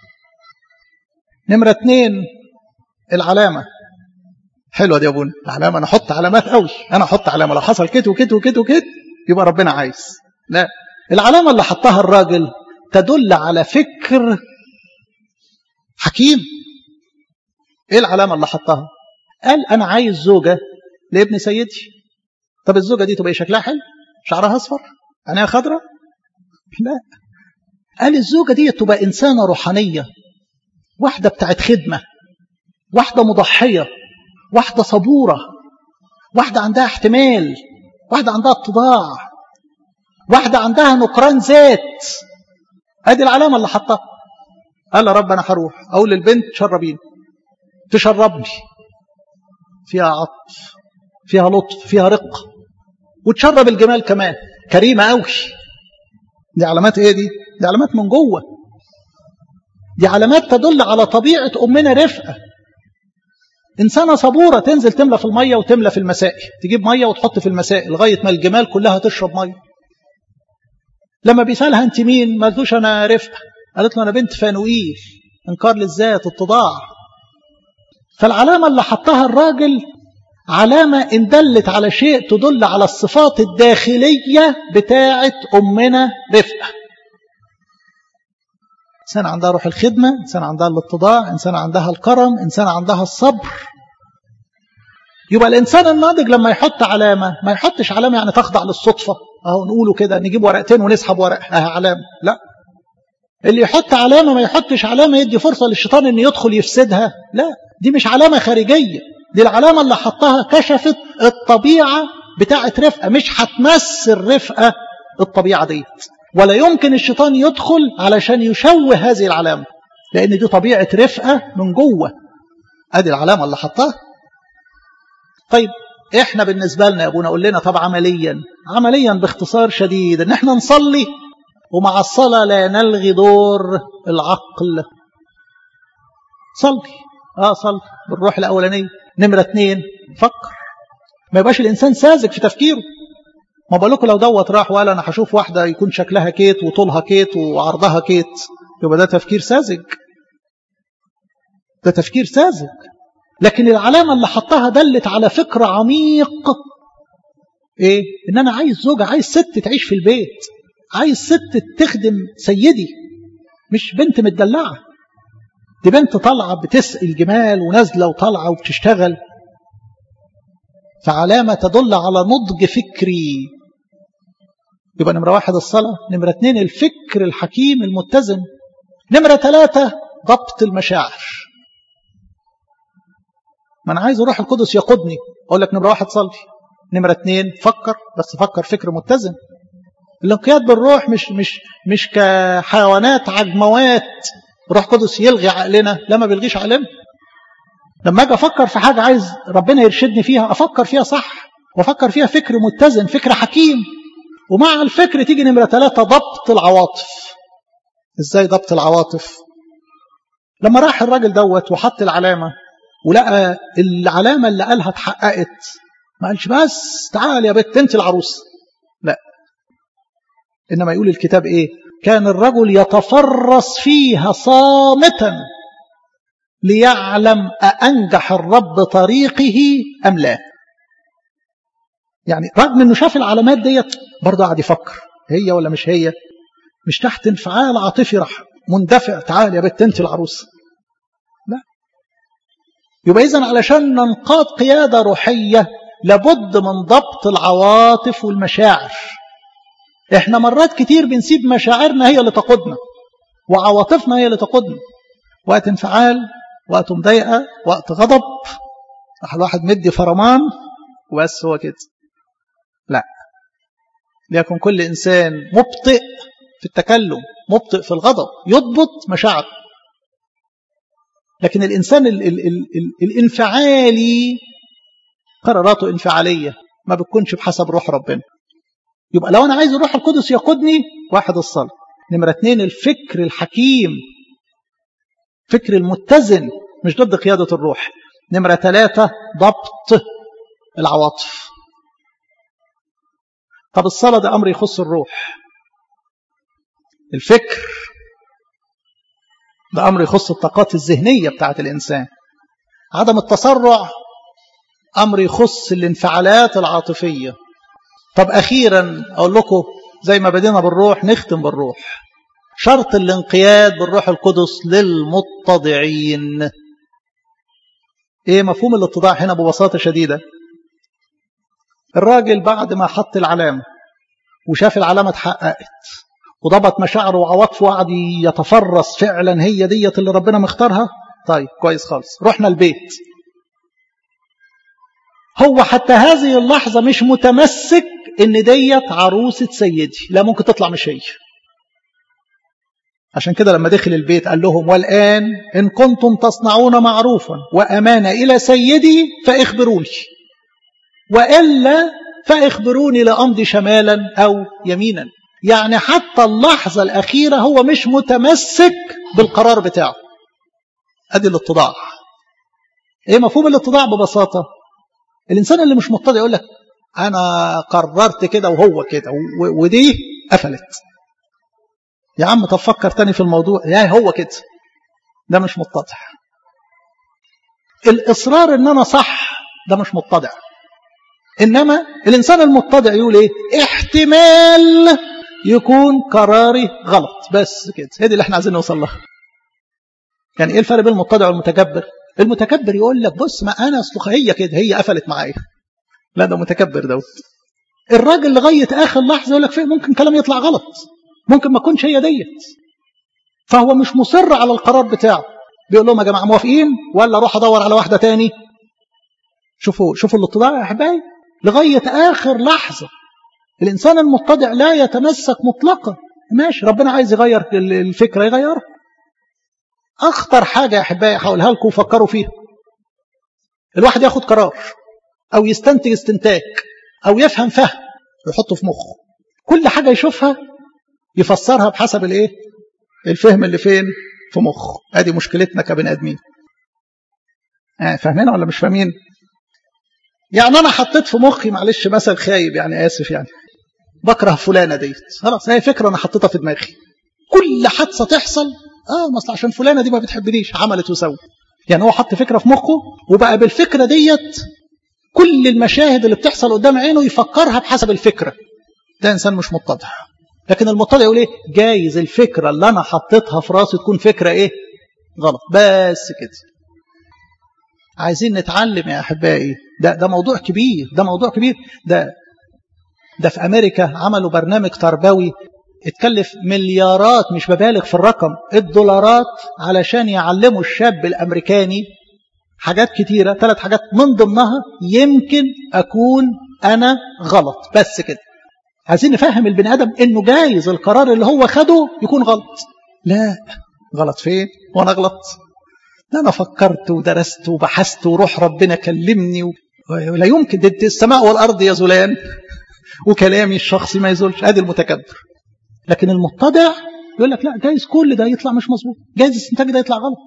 نمره اتنين العلامه حلوه دي يا ابونا العلامه انا احط علامات قوي انا احط علامه لو حصل كده وكده وكده وكده يبقى ربنا عايز لا العلامه اللي حطها الراجل تدل على فكر حكيم ايه العلامه اللي حطها قال انا عايز زوجه لابن سيدي طب الزوجه دي تبقى شكلها حلو شعرها اصفر عينيها خضراء لا قال الزوجه دي تبقى انسانه روحانيه واحدة بتاعت خدمة واحدة مضحية واحدة صبورة واحدة عندها احتمال واحدة عندها اتضاع واحدة عندها نكران ذات ادي العلامة اللي حطها قال يا رب انا هروح اقول للبنت شربيني تشربني فيها عطف فيها لطف فيها رقة وتشرب الجمال كمان كريمة قوي دي علامات ايه دي دي علامات من جوه دي علامات تدل على طبيعة أمنا رفقة إنسانة صبورة تنزل تملى في المية وتملى في المسائل تجيب مية وتحط في المسائل لغاية ما الجمال كلها تشرب مية لما بيسألها أنت مين ما قالتوش أنا رفقة قالت له أنا بنت فانوئيل إنكار للذات اتضاع فالعلامة اللي حطها الراجل علامة إن دلت على شيء تدل على الصفات الداخلية بتاعة أمنا رفقة إنسان عندها روح الخدمة إنسان عندها الاتضاع إنسان عندها الكرم إنسان عندها الصبر يبقى الإنسان الناضج لما يحط علامة ما يحطش علامة يعني تخضع للصدفة أهو نقوله كده نجيب ورقتين ونسحب ورقة أه علامة لا اللي يحط علامة ما يحطش علامة يدي فرصة للشيطان أن يدخل يفسدها لا دي مش علامة خارجية دي العلامة اللي حطها كشفت الطبيعة بتاعة رفقة مش هتمثل رفقة الطبيعة ديت ولا يمكن الشيطان يدخل علشان يشوه هذه العلامة لأن دي طبيعة رفقة من جوه أدي العلامة اللي حطها طيب إحنا بالنسبة لنا يا أبونا قول لنا طب عمليا عمليا باختصار شديد إن إحنا نصلي ومع الصلاة لا نلغي دور العقل صلي اه صلي بالروح الأولانية نمرة اتنين فكر ما يبقاش الإنسان ساذج في تفكيره ما بقول لكم لو دوت راح وقال أنا هشوف واحدة يكون شكلها كيت وطولها كيت وعرضها كيت يبقى ده تفكير ساذج ده تفكير ساذج لكن العلامة اللي حطها دلت على فكر عميق ايه ان انا عايز زوجة عايز ست تعيش في البيت عايز ست تخدم سيدي مش بنت متدلعة دي بنت طالعة بتسقي الجمال ونازلة وطالعة وبتشتغل فعلامة تدل على نضج فكري يبقى نمرة واحد الصلاة نمرة اتنين الفكر الحكيم المتزن نمرة ثلاثة ضبط المشاعر ما أنا عايز الروح القدس يقودني أقول لك نمرة واحد صلي نمرة اتنين فكر بس فكر فكر متزن الانقياد بالروح مش مش مش كحيوانات عجموات روح قدس يلغي عقلنا لا ما بيلغيش عقلنا لما اجي افكر في حاجه عايز ربنا يرشدني فيها افكر فيها صح وافكر فيها فكر متزن فكر حكيم ومع الفكر تيجي نمره ثلاثه ضبط العواطف ازاي ضبط العواطف لما راح الراجل دوت وحط العلامه ولقى العلامه اللي قالها اتحققت ما قالش بس تعال يا بت انت العروس لا انما يقول الكتاب ايه كان الرجل يتفرس فيها صامتا ليعلم أأنجح الرب طريقه أم لا يعني رغم أنه شاف العلامات ديت برضه قاعد يفكر هي ولا مش هي مش تحت انفعال عاطفي راح مندفع تعال يا بنت انت العروس لا يبقى إذن علشان ننقاد قيادة روحية لابد من ضبط العواطف والمشاعر احنا مرات كتير بنسيب مشاعرنا هي اللي تقودنا وعواطفنا هي اللي تقودنا وقت انفعال وقت مضايقة وقت غضب راح الواحد مدي فرمان وبس هو كده لا ليكن كل إنسان مبطئ في التكلم مبطئ في الغضب يضبط مشاعره لكن الإنسان ال ال ال ال الانفعالي قراراته انفعالية ما بتكونش بحسب روح ربنا يبقى لو أنا عايز الروح القدس يقودني واحد الصلاة نمرة اتنين الفكر الحكيم فكر المتزن مش ضد قيادة الروح نمرة ثلاثة ضبط العواطف طب الصلاة ده أمر يخص الروح الفكر ده أمر يخص الطاقات الذهنية بتاعت الإنسان عدم التسرع أمر يخص الانفعالات العاطفية طب أخيرا أقول لكم زي ما بدينا بالروح نختم بالروح شرط الانقياد بالروح القدس للمتضعين ايه مفهوم الاتضاع هنا ببساطة شديدة الراجل بعد ما حط العلامة وشاف العلامة اتحققت وضبط مشاعره وعواطفه وقعد يتفرس فعلا هي ديت اللي ربنا مختارها طيب كويس خالص رحنا البيت هو حتى هذه اللحظة مش متمسك ان ديت عروسة سيدي لا ممكن تطلع مش هي عشان كده لما دخل البيت قال لهم والآن إن كنتم تصنعون معروفا وأمانة إلى سيدي فاخبروني وإلا فاخبروني لأمضي شمالا أو يمينا يعني حتى اللحظة الأخيرة هو مش متمسك بالقرار بتاعه أدي الاتضاع إيه مفهوم الاتضاع ببساطة الإنسان اللي مش متضع يقول لك أنا قررت كده وهو كده ودي قفلت يا عم طب فكر تاني في الموضوع يا هو كده ده مش متضع الإصرار إن أنا صح ده مش متضع إنما الإنسان المتضع يقول إيه احتمال يكون قراري غلط بس كده هي دي اللي احنا عايزين نوصل لها يعني ايه الفرق بين المتضع والمتكبر المتكبر يقول لك بص ما انا اصل هي كده هي قفلت معايا لا ده متكبر دوت الراجل لغايه اخر لحظه يقول لك ممكن كلام يطلع غلط ممكن ما تكونش هي ديت فهو مش مصر على القرار بتاعه بيقول لهم يا جماعه موافقين ولا اروح ادور على واحده تاني شوفوا شوفوا الاتضاع يا احبائي لغايه اخر لحظه الانسان المتضع لا يتمسك مطلقا ماشي ربنا عايز يغير الفكره يغيرها اخطر حاجه يا احبائي هقولها لكم وفكروا فيها الواحد ياخد قرار او يستنتج استنتاج او يفهم فهم ويحطه في مخه كل حاجه يشوفها يفسرها بحسب الايه الفهم اللي فين في مخه ادي مشكلتنا كبني ادمين آه فاهمين ولا مش فاهمين يعني انا حطيت في مخي معلش مثل خايب يعني اسف يعني بكره فلانه ديت خلاص هي فكره انا حطيتها في دماغي كل حادثه تحصل اه مثلا عشان فلانه دي ما بتحبنيش عملت وسوت يعني هو حط فكره في مخه وبقى بالفكره ديت كل المشاهد اللي بتحصل قدام عينه يفكرها بحسب الفكره ده انسان مش متضع لكن المتضع يقول ايه جايز الفكره اللي انا حطيتها في راسي تكون فكره ايه غلط بس كده عايزين نتعلم يا احبائي ده ده موضوع كبير ده موضوع كبير ده ده في امريكا عملوا برنامج تربوي اتكلف مليارات مش ببالغ في الرقم الدولارات علشان يعلموا الشاب الامريكاني حاجات كتيرة ثلاث حاجات من ضمنها يمكن أكون أنا غلط بس كده عايزين نفهم البني آدم إنه جايز القرار اللي هو خده يكون غلط لا غلط فين وأنا غلط ده أنا فكرت ودرست وبحثت وروح ربنا كلمني و... ولا يمكن ده السماء والأرض يزولان وكلامي الشخصي ما يزولش ادي المتكبر لكن المتضع يقول لك لا جايز كل ده يطلع مش مظبوط جايز الاستنتاج ده يطلع غلط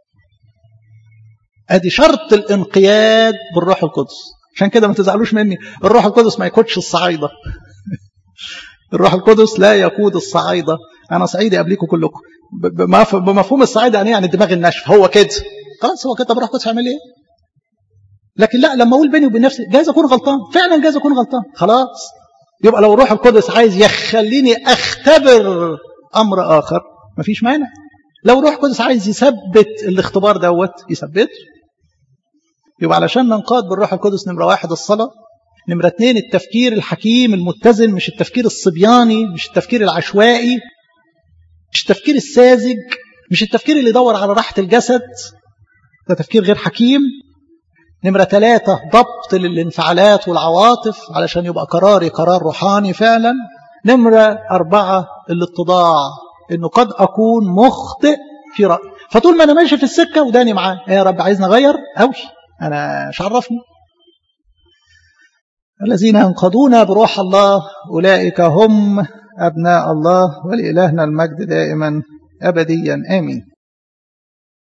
ادي شرط الانقياد بالروح القدس عشان كده ما تزعلوش مني الروح القدس ما يقودش الصعايده الروح القدس لا يقود الصعايده انا صعيدي قبليكم كلكم بمفهوم الصعايده يعني يعني الدماغ الناشف هو كده خلاص هو كده الروح القدس هيعمل ايه لكن لا لما اقول بيني وبين نفسي جايز اكون غلطان فعلا جايز اكون غلطان خلاص يبقى لو الروح القدس عايز يخليني اختبر امر اخر مفيش مانع لو الروح القدس عايز يثبت الاختبار دوت يثبته يبقى علشان ننقاد بالروح القدس نمرة واحد الصلاة نمرة اتنين التفكير الحكيم المتزن مش التفكير الصبياني مش التفكير العشوائي مش التفكير الساذج مش التفكير اللي يدور على راحة الجسد ده تفكير غير حكيم نمرة ثلاثة ضبط للانفعالات والعواطف علشان يبقى قراري قرار روحاني فعلا نمرة أربعة الاتضاع إنه قد أكون مخطئ في رأي فطول ما أنا ماشي في السكة وداني معاه يا رب عايزني أغير أوي أنا مش عرفني الذين ينقضون بروح الله أولئك هم أبناء الله ولإلهنا المجد دائما أبديا آمين